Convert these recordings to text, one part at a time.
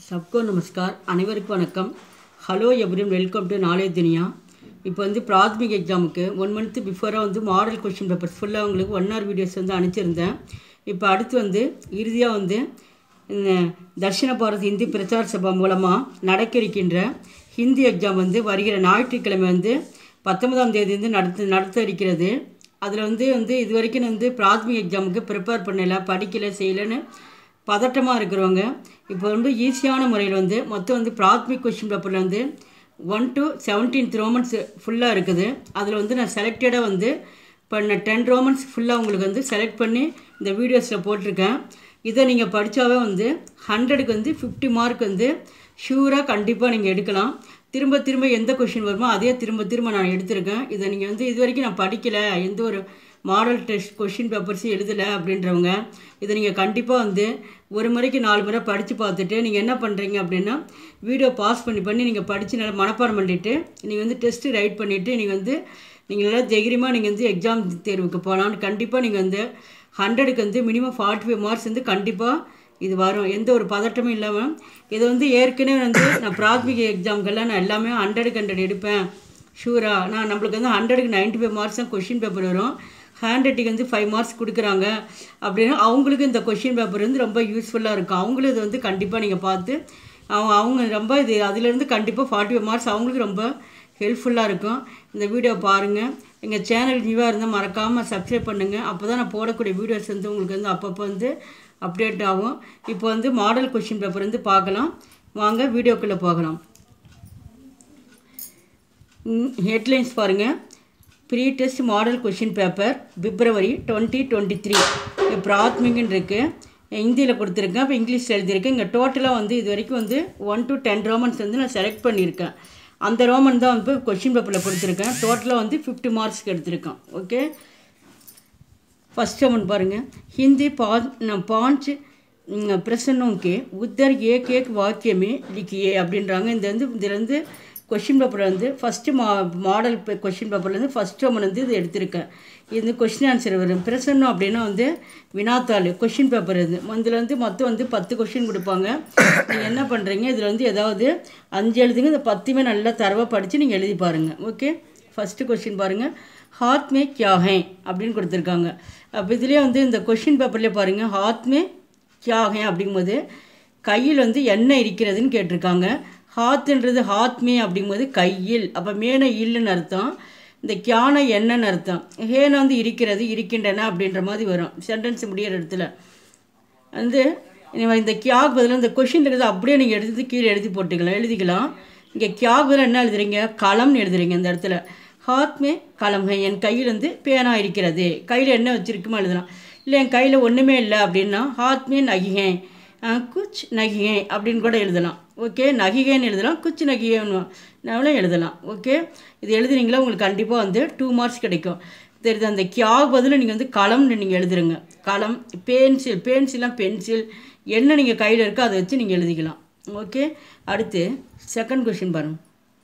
சப்கோ நமஸ்கார் அனைவருக்கும் வணக்கம் hello everyone welcome to knowledge Duniya இப்போ வந்து பிராத்மிக் எக்ஸாமுக்கு ஒன் மந்த்து பிஃபோராக வந்து மாடல் கொஷின் பேப்பர்ஸ் ஃபுல்லாக உங்களுக்கு ஒன் ஹவர் வீடியோஸ் வந்து அனுப்பிச்சிருந்தேன் இப்போ அடுத்து வந்து இறுதியாக வந்து இந்த தர்ஷன பாரத் ஹிந்தி பிரச்சார சபா மூலமாக நடக்க இருக்கின்ற ஹிந்தி எக்ஸாம் வந்து வருகிற ஞாயிற்றுக்கிழமை வந்து பத்தொன்பதாம் தேதி வந்து நடத்த நடத்த இருக்கிறது அதில் வந்து வந்து இது வரைக்கும் வந்து பிராத்மிக் எக்ஸாமுக்கு ப்ரிப்பேர் பண்ணலை படிக்கலை செய்யலைன்னு பதட்டமாக இருக்கிறவங்க இப்போ வந்து ஈஸியான முறையில் வந்து மொத்தம் வந்து பிராத்மிக் கொஷின் பேப்பரில் வந்து ஒன் டு செவன்டீன்த் ரோமன்ஸ் ஃபுல்லாக இருக்குது அதில் வந்து நான் செலக்டடாக வந்து பண்ண டென் ரோமன்ஸ் ஃபுல்லாக உங்களுக்கு வந்து செலக்ட் பண்ணி இந்த வீடியோஸில் போட்டிருக்கேன் இதை நீங்கள் படித்தாவே வந்து ஹண்ட்ரடுக்கு வந்து ஃபிஃப்டி மார்க் வந்து ஷூராக கண்டிப்பாக நீங்கள் எடுக்கலாம் திரும்ப திரும்ப எந்த கொஷின் வருமோ அதே திரும்ப திரும்ப நான் எடுத்திருக்கேன் இதை நீங்கள் வந்து இது வரைக்கும் நான் படிக்கலை எந்த ஒரு மாடல் டெஸ்ட் கொஷின் பேப்பர்ஸும் எழுதலை அப்படின்றவங்க இதை நீங்கள் கண்டிப்பாக வந்து ஒரு முறைக்கு நாலு முறை படித்து பார்த்துட்டு நீங்கள் என்ன பண்ணுறீங்க அப்படின்னா வீடியோ பாஸ் பண்ணி பண்ணி நீங்கள் படித்து நல்லா மனப்பாடம் பண்ணிவிட்டு நீங்கள் வந்து டெஸ்ட்டு ரைட் பண்ணிவிட்டு நீங்கள் வந்து நீங்கள் நல்லா தைரியமாக நீங்கள் வந்து எக்ஸாம் தேர்வுக்கு போகலான்னு கண்டிப்பாக நீங்கள் வந்து ஹண்ட்ரடுக்கு வந்து மினிமம் ஃபார்ட்டி ஃபைவ் மார்க்ஸ் வந்து கண்டிப்பாக இது வரும் எந்த ஒரு பதட்டமும் இல்லாமல் இதை வந்து ஏற்கனவே வந்து நான் பிராத்மிக எக்ஸாம்க்கெல்லாம் நான் எல்லாமே ஹண்ட்ரடுக்கு ஹண்ட்ரட் எடுப்பேன் ஷூரா நான் நம்மளுக்கு வந்து ஹண்ட்ரடுக்கு நைன்ட்டி ஃபைவ் மார்க்ஸ் தான் கொஷின் பேப்பர் வரும் ஹேண்ட் ரைட்டிங் வந்து ஃபைவ் மார்க்ஸ் கொடுக்குறாங்க அப்படின்னா அவங்களுக்கு இந்த கொஷின் பேப்பர் வந்து ரொம்ப யூஸ்ஃபுல்லாக இருக்கும் அவங்களும் இது வந்து கண்டிப்பாக நீங்கள் பார்த்து அவங்க அவங்க ரொம்ப இது அதிலேருந்து கண்டிப்பாக ஃபார்ட்டி ஃபைவ் மார்க்ஸ் அவங்களுக்கு ரொம்ப ஹெல்ப்ஃபுல்லாக இருக்கும் இந்த வீடியோ பாருங்கள் எங்கள் சேனல் நியூவாக இருந்தால் மறக்காமல் சப்ஸ்கிரைப் பண்ணுங்கள் அப்போ தான் நான் போடக்கூடிய வீடியோஸ் வந்து உங்களுக்கு வந்து அப்பப்போ வந்து அப்டேட் ஆகும் இப்போ வந்து மாடல் கொஷின் பேப்பர் வந்து பார்க்கலாம் வாங்க வீடியோக்குள்ளே போகலாம் ஹெட்லைன்ஸ் பாருங்கள் pre test model question paper February twenty twenty three பிராத்மிக்னு இருக்குது ஹிந்தியில் கொடுத்துருக்கேன் இப்போ இங்கிலீஷில் எழுதியிருக்கேன் இங்கே டோட்டலாக வந்து இது வரைக்கும் வந்து ஒன் டு டென் ரோமன்ஸ் வந்து நான் செலக்ட் பண்ணியிருக்கேன் அந்த ரோமன் தான் வந்து கொஷின் பேப்பரில் கொடுத்துருக்கேன் டோட்டலாக வந்து ஃபிஃப்டி மார்க்ஸ்க்கு எடுத்திருக்கேன் ஓகே फर्स्ट वन பாருங்க हिंदी पांच प्रश्नों के उत्तर एक एक वाक्य में लिखिए அப்படின்றாங்க இந்த வந்து இதில் வந்து கொஷின் பேப்பர் வந்து ஃபஸ்ட்டு மா மாடல் கொஷின் பேப்பர்லேருந்து ஃபஸ்ட் ஒன் வந்து இது எடுத்திருக்கேன் இது வந்து கொஷின் ஆன்சர் வரும் பிரசன்னம் அப்படின்னா வந்து வினாத்தாள் கொஷின் பேப்பர் இது இதில் வந்து மொத்தம் வந்து பத்து கொஷின் கொடுப்பாங்க நீங்கள் என்ன பண்ணுறீங்க இதில் வந்து ஏதாவது அஞ்சு எழுதுங்க இந்த பத்துமே நல்லா தரவாக படித்து நீங்கள் எழுதி பாருங்கள் ஓகே ஃபஸ்ட்டு கொஷின் பாருங்கள் ஹாத் மே கியா ஹே அப்படின்னு கொடுத்துருக்காங்க அப்போ இதுலேயே வந்து இந்த கொஷின் பேப்பர்லேயே பாருங்கள் ஹாத் மே கியா ஹே அப்படிங்கும்போது கையில் வந்து என்ன இருக்கிறதுன்னு கேட்டிருக்காங்க ஹாத்துன்றது ஹாத்மே அப்படிங்கும்போது கையில் அப்போ மேன இல்லுன்னு அர்த்தம் இந்த கியான என்னன்னு அர்த்தம் ஹேன வந்து இருக்கிறது இருக்கின்றன அப்படின்ற மாதிரி வரும் சென்டென்ஸ் முடிகிற இடத்துல வந்து இந்த கியாக் பதிலாக இந்த கொஷின் இருக்கிறது அப்படியே நீங்கள் எடுத்து கீழே எழுதி போட்டுக்கலாம் எழுதிக்கலாம் இங்கே கியாக் பதிலாக என்ன எழுதுறீங்க களம்னு எழுதுறீங்க இந்த இடத்துல ஹாத்மே கலம் என் கையில் வந்து பேனா இருக்கிறது கையில் என்ன வச்சுருக்குமோ எழுதலாம் இல்லை என் கையில் ஒன்றுமே இல்லை அப்படின்னா ஹாத்மே நகிகேன் குச் நகிகே அப்படின்னு கூட எழுதலாம் ஓகே நகிகேன்னு எழுதலாம் குச் நகிகேன்னு எழுதலாம் ஓகே இது எழுதுனீங்களா உங்களுக்கு கண்டிப்பாக வந்து டூ மார்க்ஸ் கிடைக்கும் தெரியுது அந்த கியாக் பதில் நீங்கள் வந்து களம்னு நீங்கள் எழுதுருங்க களம் பென்சில் பென்சிலாம் பென்சில் என்ன நீங்கள் கையில் இருக்கோ அதை வச்சு நீங்கள் எழுதிக்கலாம் ஓகே அடுத்து செகண்ட் கொஷின் பாருங்கள்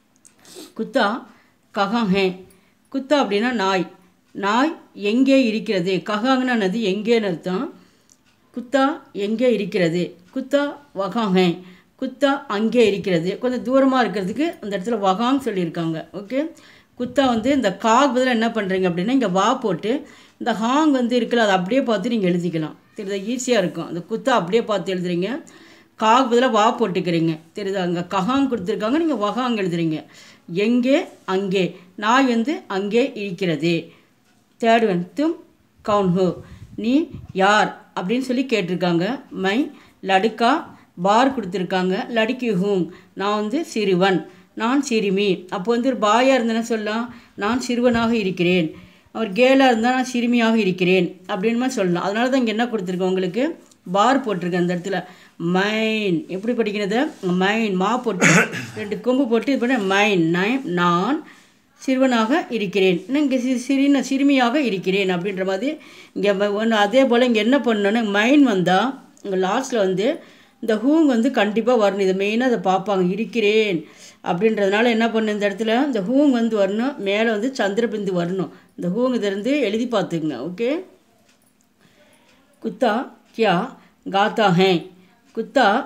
குத்தா ககாங் ஹே குத்தா அப்படின்னா நாய் நாய் எங்கே இருக்கிறது ககாங்னா நதி எங்கேன்னு அர்த்தம் குத்தா எங்கே இருக்கிறது குத்தா வகாங் ஹே குத்தா அங்கே இருக்கிறது கொஞ்சம் தூரமாக இருக்கிறதுக்கு அந்த இடத்துல வகாங் சொல்லியிருக்காங்க ஓகே குத்தா வந்து இந்த காக் பதில் என்ன பண்ணுறீங்க அப்படின்னா இங்கே வா போட்டு இந்த ஹாங் வந்து இருக்குல்ல அதை அப்படியே பார்த்து நீங்கள் எழுதிக்கலாம் தெரியுதா ஈஸியாக இருக்கும் அந்த குத்தா அப்படியே பார்த்து எழுதுறீங்க காக் பதிலாக வா போட்டுக்கிறீங்க தெரியுதா அங்கே கஹாங் கொடுத்துருக்காங்க நீங்கள் வகாங் எழுதுறீங்க எங்கே அங்கே நாய் வந்து அங்கே இருக்கிறது தேர்ட் ஒன் தும் கவுன் ஹோ நீ யார் அப்படின்னு சொல்லி கேட்டிருக்காங்க மை லடுக்கா பார் கொடுத்துருக்காங்க லடுக்கி ஹூங் நான் வந்து சிறுவன் நான் சிறுமி அப்போ வந்து ஒரு பாயாக இருந்தேன்னா சொல்லலாம் நான் சிறுவனாக இருக்கிறேன் அவர் கேலாக இருந்தால் நான் சிறுமியாக இருக்கிறேன் அப்படின்னு மாதிரி சொல்லலாம் அதனால தான் இங்கே என்ன கொடுத்துருக்கோம் உங்களுக்கு பார் போட்டிருக்கேன் அந்த இடத்துல மைன் எப்படி படிக்கிறது மைன் மா போட்டு ரெண்டு கொம்பு போட்டு இது பண்ண மைன் நைன் நான் சிறுவனாக இருக்கிறேன் இங்கே சி சிறின சிறுமியாக இருக்கிறேன் அப்படின்ற மாதிரி இங்கே ஒன்று அதே போல் இங்கே என்ன பண்ணணுன்னா மைன் வந்தால் இங்கே லாஸ்ட்டில் வந்து இந்த ஹூங் வந்து கண்டிப்பாக வரணும் இதை மெயினாக அதை பார்ப்பாங்க இருக்கிறேன் அப்படின்றதுனால என்ன பண்ணு இந்த இடத்துல இந்த ஹூங் வந்து வரணும் மேலே வந்து சந்திரபிந்து வரணும் இந்த ஹூங் இதிலிருந்து எழுதி பார்த்துக்குங்க ஓகே குத்தா கியா காத்தா ஹே குத்தா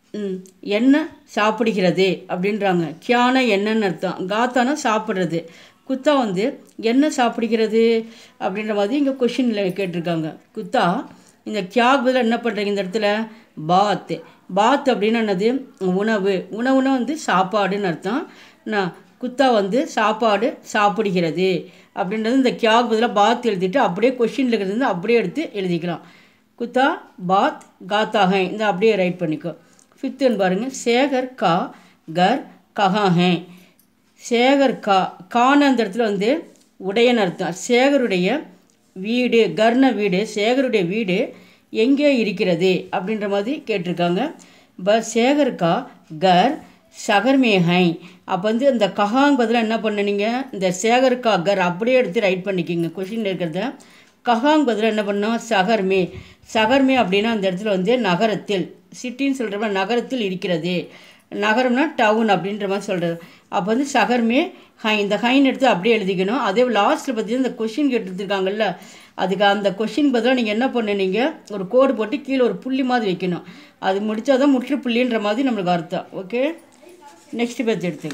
ம், என்ன சாப்பிடுகிறது அப்படின்றாங்க கியானா என்னன்னு அர்த்தம் காத்தானா சாப்பிட்றது குத்தா வந்து என்ன சாப்பிடுகிறது அப்படின்ற மாதிரி இங்கே கொஷினில் கேட்டிருக்காங்க குத்தா இந்த கியாக் பதில் என்ன பண்ணுறீங்க இந்த இடத்துல பாத் பாத் அப்படின்னு என்னது உணவு உணவுனா வந்து சாப்பாடுன்னு அர்த்தம் நான் குத்தா வந்து சாப்பாடு சாப்பிடுகிறது அப்படின்றது இந்த கியாக் பதிலாக பாத் எழுதிட்டு அப்படியே கொஷினில் இருக்கிறது வந்து அப்படியே எடுத்து எழுதிக்கலாம் குத்தா பாத் காத்தாகை இந்த அப்படியே ரைட் பண்ணிக்கோ ஃபிஃப்த்துன்னு பாருங்கள் சேகர் கா கர் கஹா ஹே சேகர் கா கான அந்த இடத்துல வந்து உடையன்னு அர்த்தம் சேகருடைய வீடு கர்ண வீடு சேகருடைய வீடு எங்கே இருக்கிறது அப்படின்ற மாதிரி கேட்டிருக்காங்க ப சேகர் கா கர் சகர்மேஹை அப்போ வந்து இந்த கஹாங் பதிலாக என்ன பண்ணுனீங்க இந்த சேகர் கா கர் அப்படியே எடுத்து ரைட் பண்ணிக்கிங்க கொஷினில் இருக்கிறத கஹாங் பதிலாக என்ன பண்ணோம் சகர்மே சகர்மே அப்படின்னா அந்த இடத்துல வந்து நகரத்தில் சிட்டின்னு சொல்கிறப்ப நகரத்தில் இருக்கிறது நகரம்னா டவுன் அப்படின்ற மாதிரி சொல்கிறது அப்போ வந்து சகர்மே ஹை இந்த ஹைன் எடுத்து அப்படியே எழுதிக்கணும் அதே லாஸ்ட்டில் பார்த்தீங்கன்னா இந்த கொஷின் கேட்டுருக்காங்கல்ல அதுக்கு அந்த கொஷின் பதிலாக நீங்கள் என்ன பண்ணுனீங்க ஒரு கோடு போட்டு கீழே ஒரு புள்ளி மாதிரி வைக்கணும் அது முடிச்சாதான் முற்றுப்புள்ளின்ற மாதிரி நம்மளுக்கு அர்த்தம் ஓகே நெக்ஸ்ட் பேஜ் எடுத்துங்க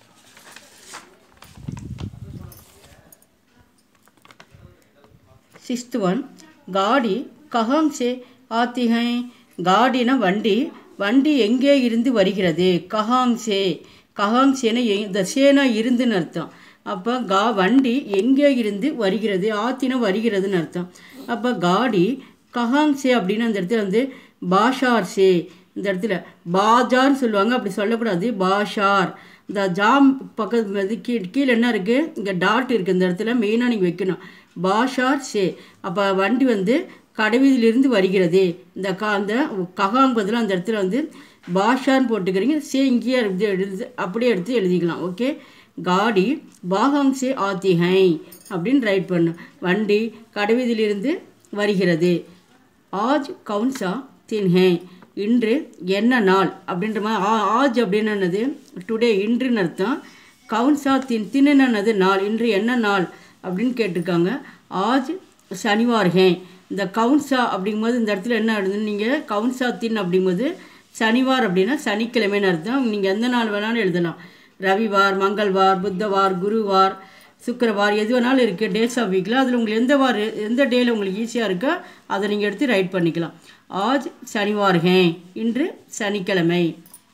சிக்ஸ்த் ஒன் காடி கஹாங் சே ஆத்தி ஹை காடினா வண்டி வண்டி எங்கே இருந்து வருகிறது கஹாங் சே கஹாங் சேனா எ- இந்த சேனா இருந்துன்னு அர்த்தம் அப்போ கா வண்டி எங்கே இருந்து வருகிறது ஆத்தினா வருகிறதுன்னு அர்த்தம் அப்போ காடி கஹாங் சே அப்படின்னு அந்த இடத்துல வந்து பாஷார் சே இந்த இடத்துல பாஜார்னு சொல்லுவாங்க அப்படி சொல்லக்கூடாது பாஷார் இந்த ஜாம் பக்கத்து இது கீழ் கீழே என்ன இருக்குது இங்கே டாட் இருக்குது இந்த இடத்துல மெயினாக நீங்கள் வைக்கணும் பாஷார் சே அப்போ வண்டி வந்து கடைவீதியிலிருந்து வருகிறது இந்த கா அந்த ககாங் பதிலாக அந்த இடத்துல வந்து பாஷான்னு போட்டுக்கிறீங்க சே இங்கேயே எடுத்து எழுது அப்படியே எடுத்து எழுதிக்கலாம் ஓகே காடி பாகாங் சே ஆத்தி ஹை அப்படின்னு ரைட் பண்ணும் வண்டி கடைவீதியிலிருந்து வருகிறது ஆஜ் கவுன்சா தின் ஹே இன்று என்ன நாள் அப்படின்ற மாதிரி ஆ- ஆஜ் அப்படின்னு என்னது டுடே இன்றுன்னு அர்த்தம் கவுன்சா தின் தின் என்னது நாள் இன்று என்ன நாள் அப்படின்னு கேட்டிருக்காங்க ஆஜ் சனிவார் ஹே இந்த கவுன்சா அப்படிங்கும்போது இந்த இடத்துல என்ன ஆகுதுன்னு நீங்கள் கவுன்சா தின் அப்படிங்கும்போது சனிவார் அப்படின்னா சனிக்கிழமைன்னு அர்த்தம் நீங்கள் எந்த நாள் வேணாலும் எழுதலாம் ரவிவார் மங்கள்வார் புத்தவார் குருவார் சுக்கிரவார் எது வேணாலும் இருக்குது டேஸ் ஆஃப் வீக்கில் அதில் உங்களுக்கு எந்த வார் எந்த டேயில் உங்களுக்கு ஈஸியாக இருக்கோ அதை நீங்கள் எடுத்து ரைட் பண்ணிக்கலாம் ஆஜ் சனிவார் ஹே இன்று சனிக்கிழமை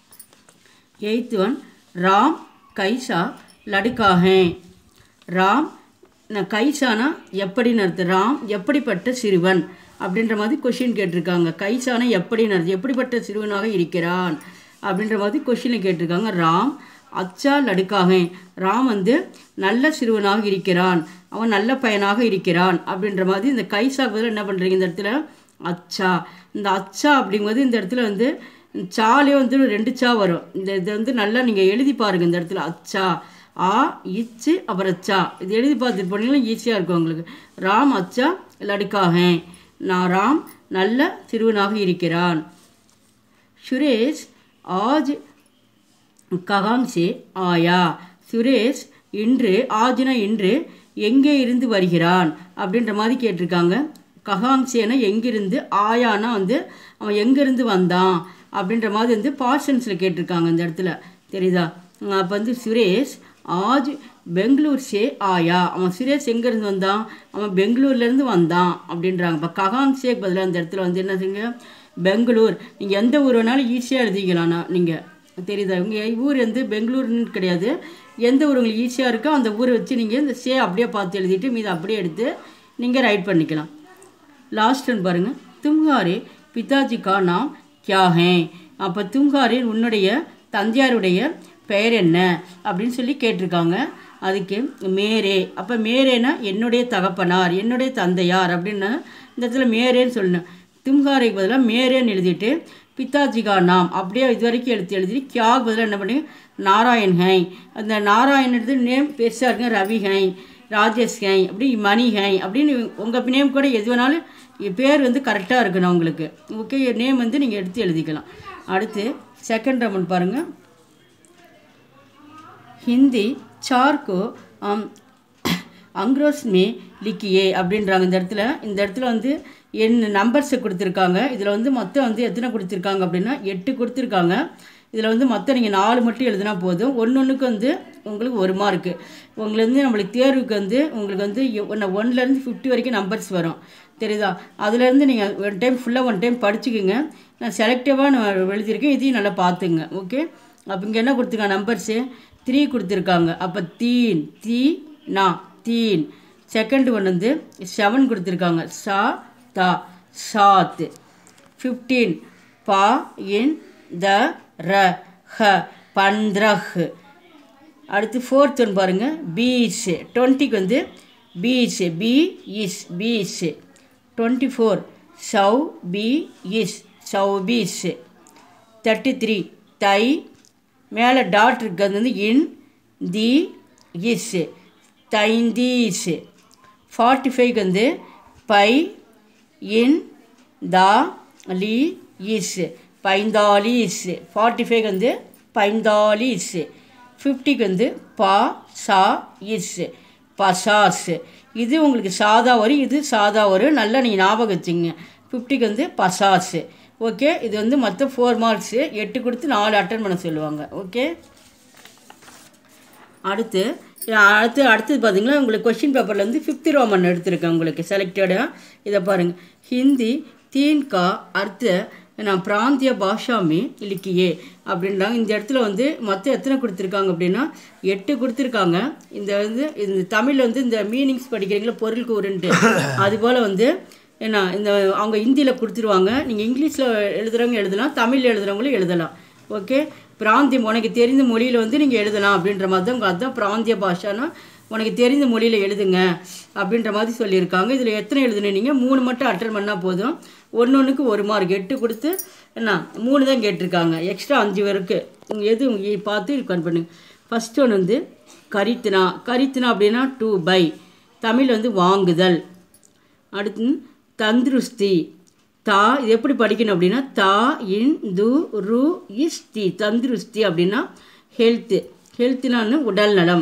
எயித் ஒன் ராம் கைசா லடுக்கா ஹே ராம் நான் கைசானா எப்படின்னு அர்த்தம் ராம் எப்படிப்பட்ட சிறுவன் அப்படின்ற மாதிரி கொஷின் கேட்டிருக்காங்க கைசானா எப்படின்னு அர்த்தம் எப்படிப்பட்ட சிறுவனாக இருக்கிறான் அப்படின்ற மாதிரி கொஷினை கேட்டிருக்காங்க ராம் அச்சா லடுக்காக ராம் வந்து நல்ல சிறுவனாக இருக்கிறான் அவன் நல்ல பையனாக இருக்கிறான் அப்படின்ற மாதிரி இந்த கைசா பதில் என்ன பண்ணுறீங்க இந்த இடத்துல அச்சா இந்த அச்சா அப்படிங்கும்போது இந்த இடத்துல வந்து சாலே வந்து ரெண்டு சா வரும் இந்த இது வந்து நல்லா நீங்கள் எழுதி பாருங்க இந்த இடத்துல அச்சா ஆ இச்சு அப்புறம் அச்சா இது எழுதி பார்த்துட்டு போனீங்கன்னா ஈஸியாக இருக்கும் உங்களுக்கு ராம் அச்சா லடுக்காக நான் ராம் நல்ல சிறுவனாக இருக்கிறான் சுரேஷ் ஆஜ் ககாங் சே ஆயா சுரேஷ் இன்று ஆஜ்னா இன்று எங்கே இருந்து வருகிறான் அப்படின்ற மாதிரி கேட்டிருக்காங்க ககாங் சேனா எங்கிருந்து ஆயானா வந்து அவன் எங்கேருந்து வந்தான் அப்படின்ற மாதிரி வந்து பாஷன்ஸில் கேட்டிருக்காங்க இந்த இடத்துல தெரியுதா அப்போ வந்து சுரேஷ் ஆஜ் பெங்களூர் சே ஆயா அவன் சுரேஷ் எங்கேருந்து வந்தான் அவன் பெங்களூர்லேருந்து வந்தான் அப்படின்றாங்க இப்போ ககாங் சேக் பதிலாக அந்த இடத்துல வந்து என்ன செய்யுங்க பெங்களூர் நீங்கள் எந்த ஊர் வேணாலும் ஈஸியாக எழுதிக்கலாம் நீங்கள் தெரியுதா உங்கள் ஊர் வந்து பெங்களூர்னு கிடையாது எந்த ஊர் உங்களுக்கு ஈஸியாக இருக்கோ அந்த ஊரை வச்சு நீங்கள் இந்த சே அப்படியே பார்த்து எழுதிட்டு மீது அப்படியே எடுத்து நீங்கள் ரைட் பண்ணிக்கலாம் லாஸ்ட் ஒன் பாருங்கள் தும்ஹாரே பிதாஜி கா நாம் கியா ஹே அப்போ தும்ஹாரே உன்னுடைய தந்தையாருடைய பெயர் என்ன அப்படின்னு சொல்லி கேட்டிருக்காங்க அதுக்கு மேரே அப்போ மேரேனா என்னுடைய தகப்பனார் என்னுடைய தந்தையார் அப்படின்னு இந்த இடத்துல மேரேன்னு சொல்லணும் தும்ஹாரைக்கு பதிலாக மேரேன்னு எழுதிட்டு பித்தாஜிகா நாம் அப்படியே இது வரைக்கும் எழுத்து எழுதி கியாக் பதிலாக என்ன பண்ணி நாராயண் ஹை அந்த நாராயண் எடுத்து நேம் பெருசாக இருக்குங்க ரவி ஹை ராஜேஷ் ஹை அப்படி மணி ஹை அப்படின்னு உங்கள் நேம் கூட எது வேணாலும் இ- பேர் வந்து கரெக்டாக இருக்கணும் உங்களுக்கு ஓகே நேம் வந்து நீங்கள் எடுத்து எழுதிக்கலாம் அடுத்து செகண்ட் ரவுண்ட் பாருங்கள் हिंदी चार को हम அங்ரோஸ் மே லிக்கியே அப்படின்றாங்க இந்த இடத்துல இந்த இடத்துல வந்து என்ன நம்பர்ஸை கொடுத்துருக்காங்க இதில் வந்து மொத்தம் வந்து எத்தனை கொடுத்துருக்காங்க அப்படின்னா எட்டு கொடுத்துருக்காங்க இதில் வந்து மொத்தம் நீங்கள் நாலு மட்டும் எழுதினா போதும் ஒன்று ஒன்றுக்கு வந்து உங்களுக்கு ஒரு மார்க்கு உங்களுக்கு வந்து நம்மளுக்கு தேர்வுக்கு வந்து உங்களுக்கு வந்து ஒன்று ஒன்லேருந்து ஃபிஃப்டி வரைக்கும் நம்பர்ஸ் வரும் தெரியுதா அதுலேருந்து நீங்கள் ஒன் டைம் ஃபுல்லாக ஒன் டைம் படிச்சுக்கோங்க நான் செலக்டிவாக நான் எழுதியிருக்கேன் இதையும் நல்லா பார்த்துங்க ஓகே அப்போ இங்கே என்ன கொடுத்துருக்காங்க நம்பர்ஸு த்ரீ கொடுத்துருக்காங்க அப்போ தீன் தீ நா தீன் செகண்ட் ஒன் வந்து செவன் கொடுத்துருக்காங்க சா தா சாத் ஃபிஃப்டீன் பா இன் த ர ஹ பந்த்ரஹ் அடுத்து ஃபோர்த் ஒன் பாருங்கள் பீச் டுவெண்ட்டிக்கு வந்து பீச் பி இஸ் பீச் டுவெண்ட்டி ஃபோர் சவ் பி இஸ் சவ் பீஸ் தேர்ட்டி த்ரீ தை மேலே டாட் இருக்கிறது வந்து இன் தி இஸ் தைந்தீஸ் ஃபார்ட்டி ஃபைவ்க்கு வந்து பை இன் தா லி இஸ் பைந்தாலீஸ் ஃபார்ட்டி ஃபைவ்க்கு வந்து பைந்தாலீஸ் ஃபிஃப்டிக்கு வந்து பா சா இஸ் பசாஸ் இது உங்களுக்கு சாதா வரும் இது சாதா வரும் நல்லா நீங்கள் ஞாபகம் வச்சுங்க ஃபிஃப்டிக்கு வந்து பசாஸ் ஓகே இது வந்து மொத்தம் ஃபோர் மார்க்ஸு எட்டு கொடுத்து நாலு அட்டன் பண்ண சொல்லுவாங்க ஓகே அடுத்து அடுத்து அடுத்தது பார்த்தீங்கன்னா உங்களுக்கு கொஷின் பேப்பரில் வந்து ஃபிஃப்த் ரோமன் எடுத்திருக்கேன் உங்களுக்கு செலக்டடாக இதை பாருங்கள் ஹிந்தி தீன் கா அர்த்த நான் பிராந்திய பாஷாமி இலக்கியே அப்படின்றாங்க இந்த இடத்துல வந்து மொத்தம் எத்தனை கொடுத்துருக்காங்க அப்படின்னா எட்டு கொடுத்துருக்காங்க இந்த வந்து இந்த தமிழ் வந்து இந்த மீனிங்ஸ் படிக்கிறீங்களா பொருளுக்கு உருன்ட்டு அதுபோல் வந்து என்ன இந்த அவங்க ஹிந்தியில் கொடுத்துருவாங்க நீங்கள் இங்கிலீஷில் எழுதுகிறவங்க எழுதலாம் தமிழில் எழுதுகிறவங்களும் எழுதலாம் ஓகே பிராந்தியம் உனக்கு தெரிந்த மொழியில் வந்து நீங்கள் எழுதலாம் அப்படின்ற மாதிரி தான் உங்கள் அதுதான் பிராந்திய பாஷானா உனக்கு தெரிந்த மொழியில் எழுதுங்க அப்படின்ற மாதிரி சொல்லியிருக்காங்க இதில் எத்தனை எழுதுனீங்க நீங்கள் மூணு மட்டும் அட்டன் பண்ணால் போதும் ஒன்று ஒன்றுக்கு ஒரு மார்க் எட்டு கொடுத்து என்ன மூணு தான் கேட்டிருக்காங்க எக்ஸ்ட்ரா அஞ்சு பேருக்கு உங்கள் எது உங்கள் பார்த்து இது கன் பண்ணுங்க ஃபஸ்ட் ஒன்று வந்து கரித்துனா கரித்துனா அப்படின்னா டூ பை தமிழ் வந்து வாங்குதல் அடுத்து தந்துருஸ்தி தா இது எப்படி படிக்கணும் அப்படின்னா தா இன் து ரு இஸ் தி தந்துருஸ்தி அப்படின்னா ஹெல்த்து ஹெல்த்துனான்னு உடல் நலம்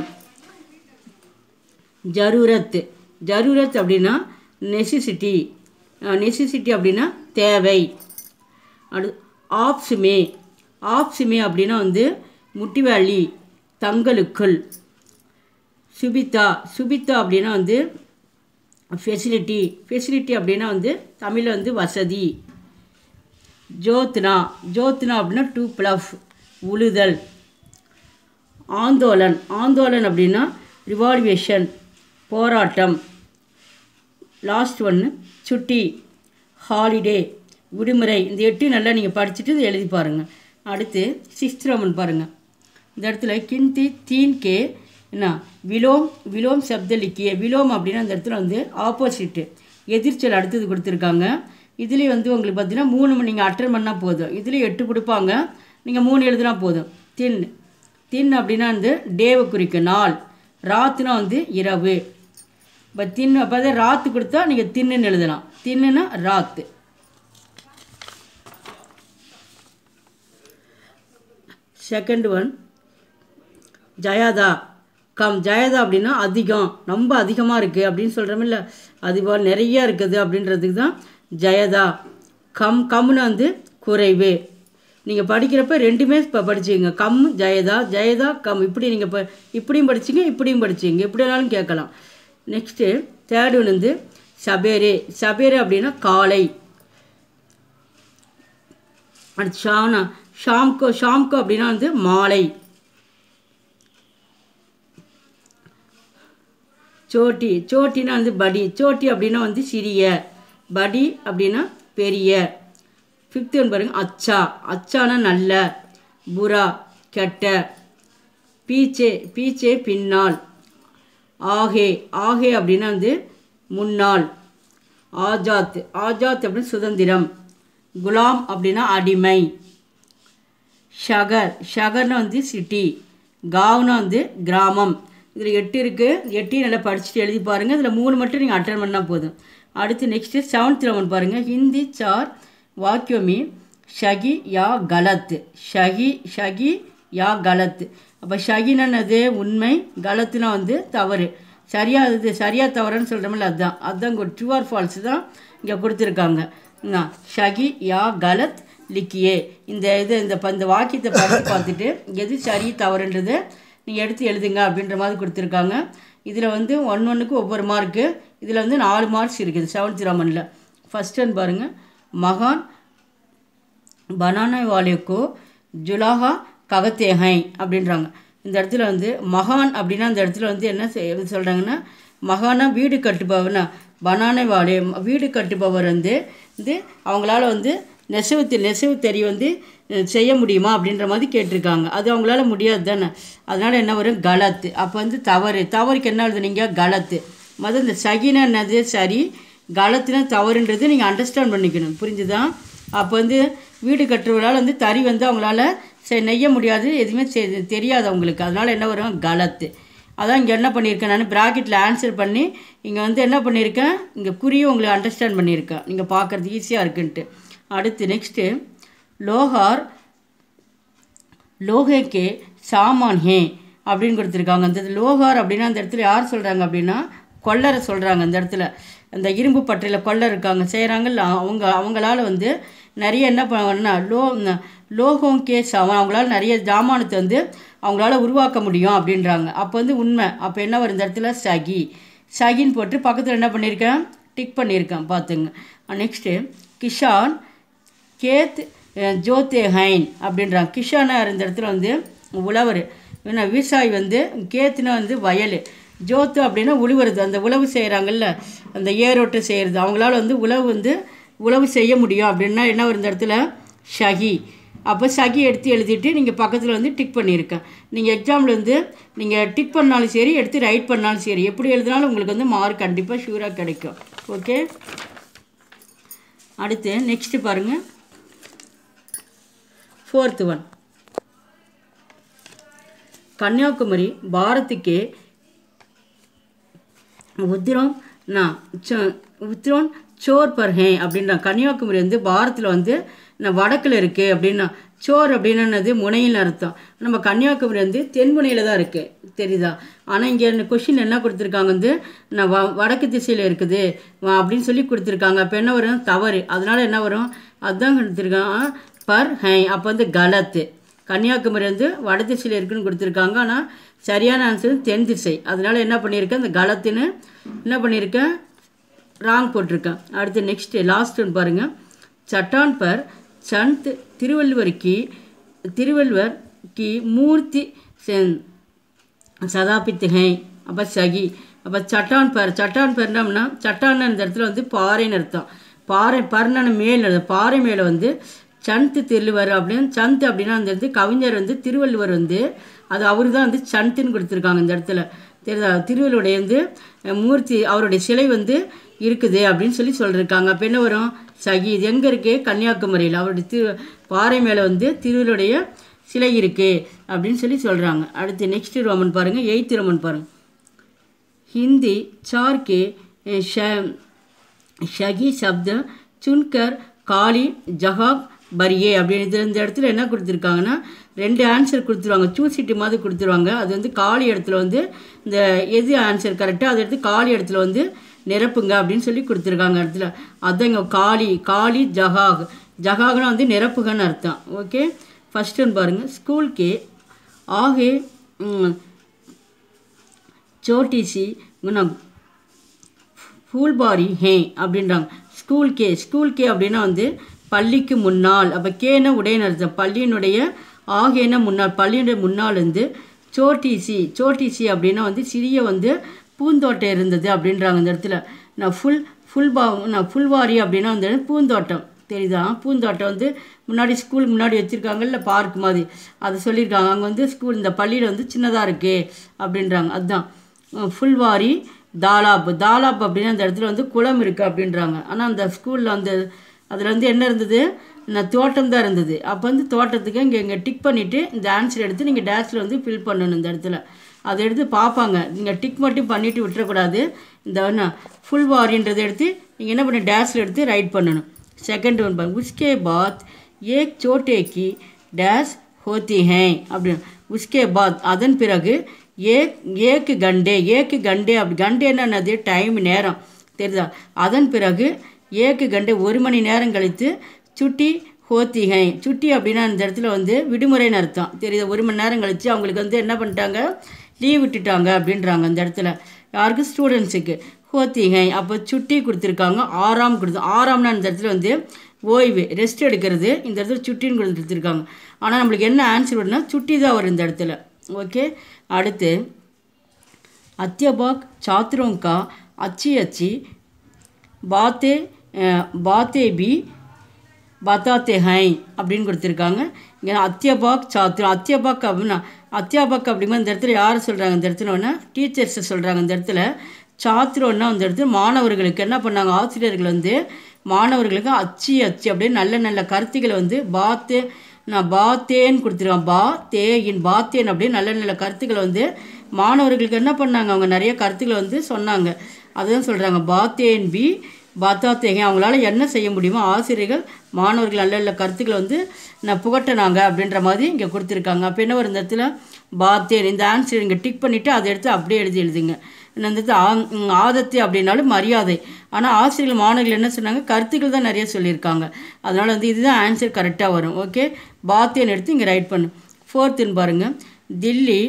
ஜரூரத் ஜரூரத் அப்படின்னா நெசிசிட்டி நெசிசிட்டி அப்படின்னா தேவை அடு ஆப்ஸுமே ஆப்ஸுமே அப்படின்னா வந்து முட்டிவாளி தங்களுக்குள் சுபிதா சுபிதா அப்படின்னா வந்து ஃபெசிலிட்டி ஃபெசிலிட்டி அப்படின்னா வந்து தமிழில் வந்து வசதி ஜோத்னா ஜோத்னா அப்படின்னா டூ ப்ளஃப் உழுதல் ஆந்தோலன் ஆந்தோலன் அப்படின்னா ரிவால்வேஷன் போராட்டம் லாஸ்ட் ஒன்று சுட்டி ஹாலிடே விடுமுறை இந்த எட்டு நல்லா நீங்கள் படிச்சுட்டு இதை எழுதி பாருங்கள் அடுத்து சிக்ஸ்த் ரோமன் பாருங்கள் இந்த இடத்துல கிந்தி தீன் கே என்ன விலோம் விலோம் சப்த லிக்கிய விலோம் அப்படின்னா அந்த இடத்துல வந்து ஆப்போசிட்டு எதிர்ச்சல் அடுத்தது கொடுத்துருக்காங்க இதுலேயும் வந்து உங்களுக்கு பார்த்தீங்கன்னா மூணு நீங்கள் அட்டன் பண்ணால் போதும் இதுலேயும் எட்டு கொடுப்பாங்க நீங்கள் மூணு எழுதுனா போதும் தின் தின் அப்படின்னா வந்து டேவை குறிக்கும் நாள் ராத்துனா வந்து இரவு இப்போ தின்னு அப்போ தான் ராத்து கொடுத்தா நீங்கள் தின்னுன்னு எழுதலாம் தின்னுனா ராத்து செகண்ட் ஒன் ஜயாதா கம் ஜயதா அப்படின்னா அதிகம் ரொம்ப அதிகமாக இருக்குது அப்படின்னு சொல்கிறோமில்ல அதுபோல் நிறைய இருக்குது அப்படின்றதுக்கு தான் ஜயதா கம் கம்னு வந்து குறைவு நீங்கள் படிக்கிறப்ப ரெண்டுமே இப்போ படிச்சிங்க கம் ஜெயதா ஜெயதா கம் இப்படி நீங்கள் இப்போ இப்படியும் படிச்சிங்க இப்படியும் படிச்சிங்க எப்படி வேணாலும் கேட்கலாம் நெக்ஸ்ட்டு தேர்ட் ஒன் வந்து சபேரே சபேரே அப்படின்னா காலை அடுத்து ஷானா ஷாம்கோ ஷாம்கோ அப்படின்னா வந்து மாலை சோட்டி சோட்டினா வந்து படி சோட்டி அப்படின்னா வந்து சிறிய படி அப்படின்னா பெரிய ஃபிஃப்த் ஒன் பாருங்க அச்சா அச்சானா நல்ல புரா கெட்ட பீச்சே பீச்சே பின்னால் ஆகே ஆகே அப்படின்னா வந்து முன்னாள் ஆஜாத் ஆஜாத் அப்படின்னு சுதந்திரம் குலாம் அப்படின்னா அடிமை ஷகர் ஷகர்னா வந்து சிட்டி காவ்னா வந்து கிராமம் இதில் எட்டு இருக்குது எட்டையும் நல்லா படிச்சுட்டு எழுதி பாருங்கள் இதில் மூணு மட்டும் நீங்கள் அட்டன் பண்ணால் போதும் அடுத்து நெக்ஸ்ட்டு செவன்த் லெவன் பாருங்கள் ஹிந்தி சார் வாக்கியமி ஷகி யா கலத் ஷகி ஷகி யா கலத் அப்போ ஷகினது உண்மை கலத்துனா வந்து தவறு சரியா இது சரியா தவறுன்னு சொல்கிறோம்ல அதுதான் அதுதான் ட்ரூ ஆர் ஃபால்ஸ் தான் இங்கே கொடுத்துருக்காங்க என்ன, ஷகி யா கலத் லிக்கியே இந்த இது இந்த ப- இந்த வாக்கியத்தை படித்து பார்த்துட்டு எது சரி தவறுன்றது நீங்கள் எடுத்து எழுதுங்க அப்படின்ற மாதிரி கொடுத்துருக்காங்க இதில் வந்து ஒன் ஒன்றுக்கு ஒவ்வொரு மார்க்கு இதில் வந்து நாலு மார்க்ஸ் இருக்குது செவன்த் ராமனில் ஃபஸ்ட் ஒன் பாருங்கள் மகான் பனானா வாலேக்கோ ஜுலாஹா ககத்தே ஹை அப்படின்றாங்க இந்த இடத்துல வந்து மகான் அப்படின்னா அந்த இடத்துல வந்து என்ன செய்- சொல்கிறாங்கன்னா மகானா வீடு கட்டுபவர்னா பனானை வாலே வீடு கட்டுபவர் வந்து வந்து அவங்களால வந்து நெசவு தெ- நெசவு தெரி வந்து அஹ், செய்ய முடியுமா அப்படின்ற மாதிரி கேட்டிருக்காங்க அது அவங்களால முடியாது தானே அதனால் என்ன வரும் கலத்து அப்போ வந்து தவறு தவறுக்கு என்ன எழுதுனீங்க கலத்து மொதல் இந்த சகினா என்னது சரி கலத்துனா தவறுன்றது நீங்கள் அண்டர்ஸ்டாண்ட் பண்ணிக்கணும் புரிஞ்சுதா அப்போ வந்து வீடு கட்டுறவங்களால வந்து தறி வந்து அவங்களால செ- நெய்ய முடியாது எதுவுமே செ- தெரியாது அவங்களுக்கு அதனால் என்ன வரும் கலத்து அதான் இங்கே என்ன பண்ணியிருக்கேன் நான் ப்ராக்கெட்டில் ஆன்சர் பண்ணி இங்கே வந்து என்ன பண்ணியிருக்கேன் இங்கே குறியும் உங்களுக்கு அண்டர்ஸ்டாண்ட் பண்ணியிருக்கேன் நீங்கள் பார்க்குறது ஈஸியாக இருக்குன்ட்டு அடுத்து நெக்ஸ்ட்டு லோஹார் லோகே கே சாமான் ஹே அப்படின்னு கொடுத்துருக்காங்க அந்த லோகார் அப்படின்னா அந்த இடத்துல யார் சொல்கிறாங்க அப்படின்னா கொள்ளரை சொல்கிறாங்க அந்த இடத்துல அந்த இரும்பு பட்டையில் கொள்ளர் இருக்காங்க செய்கிறாங்கல்ல அவங்க அவங்களால வந்து நிறைய என்ன பண்ணுவாங்கன்னா லோ லோகம் கே சாமான் அவங்களால நிறைய ஜாமானத்தை வந்து அவங்களால உருவாக்க முடியும் அப்படின்றாங்க அப்போ வந்து உண்மை அப்போ என்ன வரும் இந்த இடத்துல சகி சகின்னு போட்டு பக்கத்தில் என்ன பண்ணியிருக்கேன் டிக் பண்ணியிருக்கேன் பார்த்துங்க நெக்ஸ்ட்டு கிஷான் கேத் அஹ், ஜோத்தே ஹைன் அப்படின்றாங்க கிஷானார் இந்த இடத்துல வந்து உழவர் ஏன்னா விவசாயி வந்து கேத்துனா வந்து வயல் ஜோத்து அப்படின்னா உழுவுறது அந்த உழவு செய்கிறாங்கல்ல அந்த ஏரோட்டை செய்கிறது அவங்களால வந்து உழவு வந்து உழவு செய்ய முடியும் அப்படின்னா என்ன வரும் இந்த இடத்துல ஷகி அப்போ சகி எடுத்து எழுதிட்டு நீங்கள் பக்கத்தில் வந்து டிக் பண்ணியிருக்கேன் நீங்கள் எக்ஸாமில் வந்து நீங்கள் டிக் பண்ணாலும் சரி எடுத்து ரைட் பண்ணாலும் சரி எப்படி எழுதினாலும் உங்களுக்கு வந்து மார்க் கண்டிப்பாக ஷூராக கிடைக்கும் ஓகே அடுத்து நெக்ஸ்ட்டு பாருங்கள் ஃபோர்த் ஒன் கன்னியாகுமரி பாரத்துக்கே உத்திரம் நான் ச- உத்திரம் சோர் பர் ஹே அப்படின்னா கன்னியாகுமரி வந்து பாரத்தில் வந்து நான் வடக்கில் இருக்குது அப்படின்னா சோர் அப்படின்னா என்னது முனையில் அர்த்தம் நம்ம கன்னியாகுமரி வந்து தென்முனையில் தான் இருக்குது தெரியுதா ஆனால் இங்கே கொஷின் என்ன கொடுத்துருக்காங்க வந்து நான் வ வடக்கு திசையில் இருக்குது வ- அப்படின்னு சொல்லி கொடுத்துருக்காங்க அப்போ என்ன வரும் தவறு அதனால் என்ன வரும் அதுதான் கொடுத்துருக்காங்க பர் ஹை அப்போ வந்து கலத்து கன்னியாகுமரி வந்து வட திசையில் இருக்குன்னு கொடுத்துருக்காங்க ஆனால் சரியான ஆன்சர் தென் திசை அதனால என்ன பண்ணியிருக்கேன் இந்த கலத்துன்னு என்ன பண்ணியிருக்கேன் ராங் போட்டிருக்கேன் அடுத்து நெக்ஸ்ட்டு லாஸ்ட் ஒன்று பாருங்கள் சட்டான் பர் சந்த் திருவள்ளுவர் கி திருவள்ளுவர் கி மூர்த்தி சென் சதாபித்து ஹை அப்போ சகி அப்போ சட்டான் பர் சட்டான் பர்னம்னா சட்டான்னு இந்த இடத்துல வந்து பாறைன்னு அர்த்தம் பாறை பர்ணன மேல் அர்த்தம். பாறை மேலே வந்து சந்த் திருவள்ளுவர் அப்படின்னு சந்த் அப்படின்னா அந்த இடத்து கவிஞர் வந்து திருவள்ளுவர் வந்து அது அவர் தான் வந்து சந்துன்னு கொடுத்துருக்காங்க இந்த இடத்துல தெரியுதா திருவள்ளுடைய வந்து அஹ், மூர்த்தி அவருடைய சிலை வந்து இருக்குது அப்படின்னு சொல்லி சொல்லியிருக்காங்க அப்போ என்ன வரும் சகி இது எங்கே இருக்கு கன்னியாகுமரியில் அவருடைய திரு பாறை மேலே வந்து திருவள்ளுடைய சிலை இருக்கு அப்படின்னு சொல்லி சொல்கிறாங்க அடுத்து நெக்ஸ்ட் ரோமன் பாருங்கள் எயித்து ரோமன் பாருங்கள் हिंदी चार के अ, श- ஷகி சப்த சுன்கர் காளி ஜஹாப் பரியே அப்படின்னு இந்த இடத்துல என்ன கொடுத்துருக்காங்கன்னா ரெண்டு ஆன்சர் கொடுத்துருவாங்க சூசிட்டு மாதிரி கொடுத்துருவாங்க அது வந்து காலி இடத்துல வந்து இந்த எது ஆன்சர் கரெக்டாக அதை எடுத்து காலி இடத்துல வந்து நிரப்புங்க அப்படின்னு சொல்லி கொடுத்துருக்காங்க இடத்துல அதான் இங்கே காளி காளி ஜஹாக் ஜஹாக்னா வந்து நிரப்புகன்னு அர்த்தம் ஓகே ஃபஸ்ட் ஒன் பாருங்கள் ஸ்கூல்கே ஆகே ம், छोटी सी ना ஃபூல்பாரி ஹே அப்படின்றாங்க ஸ்கூல் கே ஸ்கூல் கே அப்படின்னா வந்து பள்ளிக்கு முன்னால் அப்போ கேன உடைய அர்த்தம் பள்ளியினுடைய ஆகேன முன்னால் பள்ளியினுடைய முன்னால் வந்து சோட்டிசி சோட்டிசி அப்படின்னா வந்து சிறிய வந்து பூந்தோட்டம் இருந்தது அப்படின்றாங்க இந்த இடத்துல நான் ஃபுல் ஃபுல் பா நான் ஃபுல்வாரி அப்படின்னா வந்து பூந்தோட்டம் தெரியுதா பூந்தோட்டம் வந்து முன்னாடி ஸ்கூல் முன்னாடி வச்சுருக்காங்கல்ல பார்க் மாதிரி அதை சொல்லியிருக்காங்க அங்கே வந்து ஸ்கூல் இந்த பள்ளியில் வந்து சின்னதாக இருக்கே அப்படின்றாங்க அதுதான் அஹ் ஃபுல்வாரி தாலாப் தாலாப் அப்படின்னா அந்த இடத்துல வந்து குளம் இருக்குது அப்படின்றாங்க ஆனால் அந்த ஸ்கூலில் அந்த அதில் வந்து என்ன இருந்தது நான் தோட்டம் தான் இருந்தது அப்போ வந்து தோட்டத்துக்கு இங்கே இங்கே டிக் பண்ணிவிட்டு இந்த ஆன்சர் எடுத்து நீங்கள் டேஷில் வந்து ஃபில் பண்ணணும் இந்த இடத்துல அதை எடுத்து பார்ப்பாங்க நீங்கள் டிக் மட்டும் பண்ணிவிட்டு விட்டுறக்கூடாது இந்த என்ன ஃபுல் வாரின்றதை எடுத்து நீங்கள் என்ன பண்ண டேஷில் எடுத்து ரைட் பண்ணணும் செகண்ட் ஒன் பாருங்க உஸ்கே பாத் ஏக் சோட்டே கி டேஷ் ஹோத்தி ஹே அப்படின்னு உஸ்கே பாத் அதன் பிறகு ஏ ஏக்கு கண்டே ஏக்கு கண்டே அப்படி கண்டேன்னா என்னது டைம் நேரம் தெரியுதா அதன் பிறகு ஏக்கு கண்டே ஒரு மணி நேரம் கழித்து சுட்டி ஹோத்திகை சுட்டி அப்படின்னா இந்த இடத்துல வந்து விடுமுறைன்னு அர்த்தம் தெரியுதா ஒரு மணி நேரம் கழித்து அவங்களுக்கு வந்து என்ன பண்ணிட்டாங்க லீவ் விட்டுட்டாங்க அப்படின்றாங்க அந்த இடத்துல யாருக்கு ஸ்டூடெண்ட்ஸுக்கு ஹோத்திகை அப்போ சுட்டி கொடுத்துருக்காங்க ஆறாம் கொடுத்து ஆறாம்னா இந்த இடத்துல வந்து ஓய்வு ரெஸ்ட் எடுக்கிறது இந்த இடத்துல சுட்டின்னு கொடுத்துருக்காங்க ஆனால் நம்மளுக்கு என்ன ஆன்சர் வரும்னா சுட்டி தான் வரும் இந்த இடத்துல ஓகே அடுத்து अध्यापक छात्रों का अच्छी अच्छी बातें अ, बातें भी बताते हैं அப்படின்னு கொடுத்துருக்காங்க இங்கே அத்தியாபாக் சாத்திரம் அத்தியாபாக் அப்படின்னா அத்தியாபாக் அப்படிங்கிற இந்த இடத்துல யார் சொல்கிறாங்க இந்த இடத்துல ஒன்று டீச்சர்ஸை சொல்கிறாங்க இந்த இடத்துல சாத்திரம்னா அந்த இடத்துல மாணவர்களுக்கு என்ன பண்ணாங்க ஆசிரியர்கள் வந்து மாணவர்களுக்கு அச்சி அச்சி அப்படியே நல்ல நல்ல கருத்துக்களை வந்து பாத்து நான் பாத்தேன்னு கொடுத்துருவேன் பா தேயின் பாத்தேன் அப்படியே நல்ல நல்ல கருத்துக்களை வந்து மாணவர்களுக்கு என்ன பண்ணாங்க அவங்க நிறைய கருத்துக்களை வந்து சொன்னாங்க அதுதான் சொல்கிறாங்க பாத்தேன் பி பாத்தாத்தேங்க அவங்களால என்ன செய்ய முடியுமோ ஆசிரியர்கள் மாணவர்கள் நல்ல நல்ல கருத்துக்களை வந்து நான் புகட்டினாங்க அப்படின்ற மாதிரி இங்கே கொடுத்துருக்காங்க அப்போ என்ன ஒரு இந்த இடத்துல பாத்தேன் இந்த ஆன்சர் இங்கே டிக் பண்ணிவிட்டு அதை எடுத்து அப்படியே எழுதி எழுதுங்க இந்த இடத்துல ஆ- ம், ஆதத்தி அப்படின்னாலும் மரியாதை ஆனால் ஆசிரியர்கள் மாணவர்கள் என்ன சொன்னாங்க கருத்துக்கள் தான் நிறைய சொல்லியிருக்காங்க அதனால் வந்து இதுதான் ஆன்சர் கரெக்டாக வரும் ஓகே பாத்தேன் எடுத்து இங்கே ரைட் பண்ணு ஃபோர்த்துன்னு பாருங்கள் தில்லி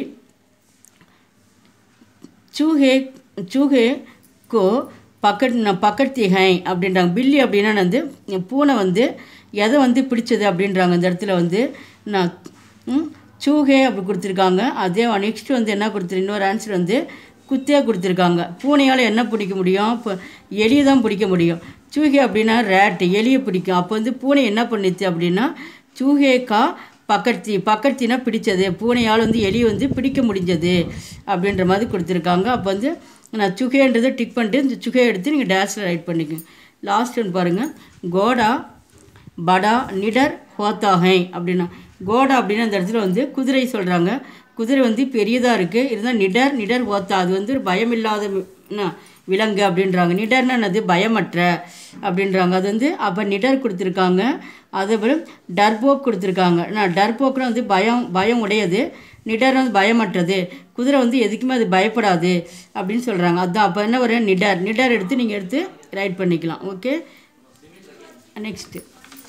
चूहे चूहे को பக்கட் பக்கத்தி ஹை அப்படின்றாங்க பில்லி அப்படின்னா வந்து பூனை வந்து எதை வந்து பிடிச்சது அப்படின்றாங்க இந்த இடத்துல வந்து நான் ம், சூஹே அப்படி கொடுத்துருக்காங்க அதே நெக்ஸ்ட் வந்து என்ன கொடுத்துரு இன்னொரு ஆன்சர் வந்து குத்தியாக கொடுத்துருக்காங்க பூனையால் என்ன பிடிக்க முடியும் இப்போ எலியை தான் பிடிக்க முடியும் சூஹே அப்படின்னா ரேட்டு எலியை பிடிக்கும் அப்போ வந்து பூனை என்ன பண்ணுச்சு அப்படின்னா சூஹேக்கா பக்கத்தி பக்கத்தினா பிடிச்சது பூனையால் வந்து எலி வந்து பிடிக்க முடிஞ்சது அப்படின்ற மாதிரி கொடுத்துருக்காங்க அப்போ வந்து நான் சுகைன்றதை டிக் பண்ணிட்டு இந்த சுகையை எடுத்து நீங்கள் டேஷில் ரைட் பண்ணிக்கோங்க லாஸ்ட் ஒன்று பாருங்கள் கோடா படா நிடர் ஹோத்தாகை அப்படின்னா கோடா அப்படின்னா அந்த இடத்துல வந்து குதிரை சொல்கிறாங்க குதிரை வந்து பெரியதாக இருக்குது இருந்தால் நிடர் நிடர் ஹோத்தா அது வந்து ஒரு பயமில்லாத வி- என்ன, விலங்கு அப்படின்றாங்க நிடர்னா என்னது பயமற்ற அப்படின்றாங்க அது வந்து அப்போ நிடர் கொடுத்துருக்காங்க அதே போல் டர்போக் கொடுத்துருக்காங்க நான் டர்போக்குனா வந்து பயம் பயம் உடையது நிடர் வந்து பயமற்றது குதிரை வந்து எதுக்குமே அது பயப்படாது அப்படின்னு சொல்கிறாங்க அதுதான் அப்போ என்ன வரும் நிடர் நிடர் எடுத்து நீங்கள் எடுத்து ரைட் பண்ணிக்கலாம் okay next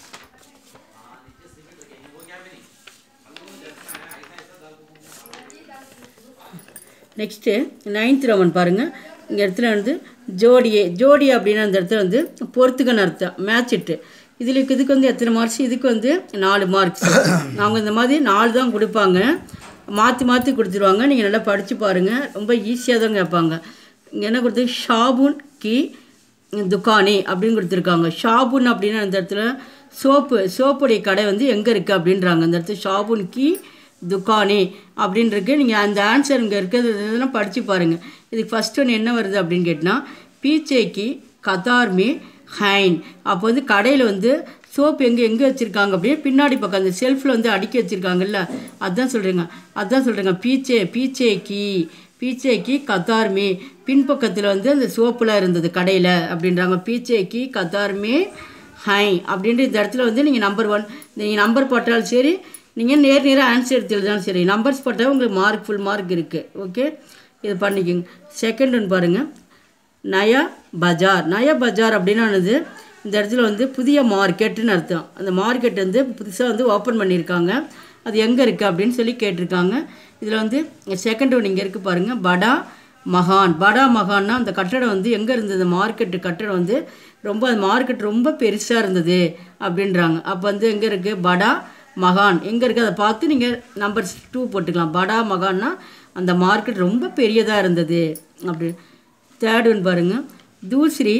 next ninth roman பாருங்கள் இந்த இடத்துல வந்து ஜோடியே ஜோடி அப்படின்னா அந்த இடத்துல வந்து பொறுத்துக்கன்னு அர்த்தம் மேட்ச் இட்டு இதில் இதுக்கு வந்து எத்தனை மார்க்ஸ் இதுக்கு வந்து நாலு மார்க்ஸ் அவங்க இந்த மாதிரி நாலு தான் கொடுப்பாங்க மாற்றி மாற்றி கொடுத்துருவாங்க நீங்கள் நல்லா படித்து பாருங்கள் ரொம்ப ஈஸியாக தான் கேட்பாங்க இங்கே என்ன கொடுத்து ஷாபுன் கி துக்கானி அப்படின்னு கொடுத்துருக்காங்க ஷாபுன் அப்படின்னு அந்த இடத்துல சோப்பு சோப்புடைய கடை வந்து எங்கே இருக்குது அப்படின்றாங்க அந்த இடத்துல ஷாபுன் கி துக்கானி அப்படின்னு இருக்கு நீங்கள் அந்த ஆன்சர் இங்கே இருக்கிறது இதெல்லாம் படித்து பாருங்கள் இதுக்கு ஃபஸ்ட் ஒன்று என்ன வருது அப்படின்னு கேட்டால் பீச்சேக்கு கதார்மி ஹைன் அப்போ வந்து கடையில் வந்து சோப்பு எங்கே எங்கே வச்சுருக்காங்க அப்படியே பின்னாடி பக்கம் அந்த ஷெல்ஃபில் வந்து அடுக்கி வச்சுருக்காங்கல்ல அதுதான் சொல்கிறேங்க அதுதான் சொல்கிறேங்க பீச்சே பீச்சேக்கி பீச்சேக்கி கத்தார்மி பின்பக்கத்தில் வந்து அந்த சோப்புலாம் இருந்தது கடையில் அப்படின்றாங்க பீச்சேக்கி கத்தார்மி ஹை அப்படின்ற இந்த இடத்துல வந்து நீங்கள் நம்பர் ஒன் நீங்கள் நம்பர் போட்டாலும் சரி நீங்கள் நேர் நேராக ஆன்சர் எடுத்து எழுதினாலும் சரி நம்பர்ஸ் போட்டால் உங்களுக்கு மார்க் ஃபுல் மார்க் இருக்குது ஓகே இது பண்ணிக்கோங்க செகண்ட் ஒன்று பாருங்கள் நயா பஜார் நயா பஜார் அப்படின்னா என்னது இந்த இடத்துல வந்து புதிய மார்க்கெட்டுன்னு அர்த்தம் அந்த மார்க்கெட் வந்து புதுசாக வந்து ஓப்பன் பண்ணியிருக்காங்க அது எங்கே இருக்குது அப்படின்னு சொல்லி கேட்டிருக்காங்க இதில் வந்து செகண்ட் ஒன்று இங்கே இருக்குது பாருங்கள் படா மகான் படா மகான்னா அந்த கட்டடம் வந்து எங்கே இருந்தது மார்க்கெட்டு கட்டடம் வந்து ரொம்ப அந்த மார்க்கெட் ரொம்ப பெருசாக இருந்தது அப்படின்றாங்க அப்போ வந்து எங்கே இருக்குது படா மகான் எங்கே இருக்குது அதை பார்த்து நீங்கள் நம்பர் டூ போட்டுக்கலாம் படா மகான்னா அந்த மார்க்கெட் ரொம்ப பெரியதாக இருந்தது அப்படி தேர்ட் ஒன் பாருங்கள் தூஸ்ரி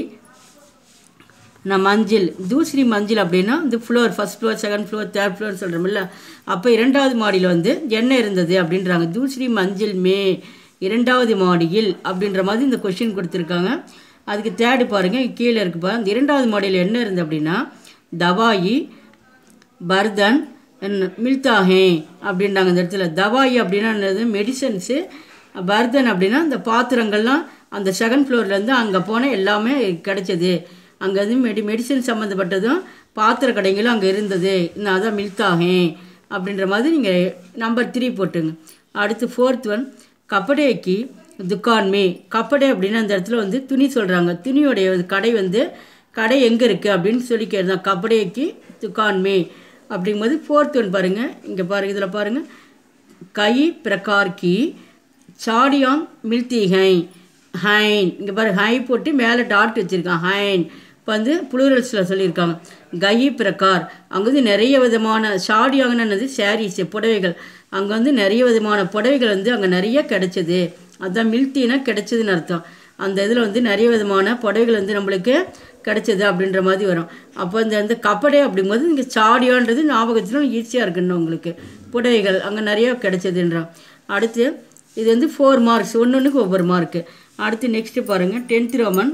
நான் மஞ்சள் தூஸ்ரி மஞ்சள் அப்படின்னா இந்த floor first floor second floor third floor சொல்கிறோம்ல அப்போ இரண்டாவது மாடியில் வந்து என்ன இருந்தது அப்படின்றாங்க தூஸ்ரி மஞ்சள் மே இரண்டாவது மாடியில் அப்படின்ற மாதிரி இந்த கொஷின் கொடுத்துருக்காங்க அதுக்கு தேர்டு பாருங்கள் கீழே இருக்கு பாருங்க இந்த இரண்டாவது மாடியில் என்ன இருந்தது அப்படின்னா தவாயி பர்தன் மில்தாஹே அப்படின்றாங்க இந்த இடத்துல தவாயி அப்படின்னா என்னது மெடிசன்ஸு பர்தன் அப்படின்னா இந்த பாத்திரங்கள்லாம் அந்த செகண்ட் ஃப்ளோர்லேருந்து அங்கே போனால் எல்லாமே கிடைச்சது அங்கே வந்து மெடி மெடிசன் சம்மந்தப்பட்டதும் பாத்திர கடைங்களும் அங்கே இருந்தது நான் அதான் மில்தாஹே அப்படின்ற மாதிரி நீங்கள் நம்பர் த்ரீ போட்டுங்க அடுத்து ஃபோர்த் ஒன் கப்படேக்கு துக்கான் மே கப்படே அப்படின்னு அந்த இடத்துல வந்து துணி சொல்கிறாங்க துணியோடைய கடை வந்து கடை எங்கே இருக்குது அப்படின்னு சொல்லி கேட்டான் கப்படேக்கு துக்கான் மே அப்படிங்கும்போது ஃபோர்த் ஒன் பாருங்கள் இங்கே பாருங்கள் இதில் பாருங்கள் கை பிரகார் கி சாடியாங் மில்தி ஹை ஹைன் இங்கே பாரு ஹை போட்டு மேலே டாட் வச்சுருக்கான் ஹைன் இப்போ வந்து புளூரல்ஸில் சொல்லியிருக்காங்க கை பிரகார் அங்கே வந்து நிறைய விதமான சாடியாங்கன்னு என்னது சாரீஸ் புடவைகள் அங்கே வந்து நிறைய விதமான புடவைகள் வந்து அங்கே நிறைய கிடைச்சது அதுதான் மில்த்தினா கிடைச்சதுன்னு அர்த்தம் அந்த இதில் வந்து நிறைய விதமான புடவைகள் வந்து நம்மளுக்கு கிடைச்சது அப்படின்ற மாதிரி வரும் அப்போ இந்த இந்த கப்படை அப்படிங்கும்போது இங்கே சாடியான்றது ஞாபகத்திலும் ஈஸியாக இருக்குன்னு உங்களுக்கு புடவைகள் அங்கே நிறைய கிடைச்சதுன்றான் அடுத்து இது வந்து ஃபோர் மார்க்ஸ் ஒன்று ஒன்றுக்கு ஒவ்வொரு மார்க்கு அடுத்து நெக்ஸ்ட்டு பாருங்கள் டென்த் ரோமன்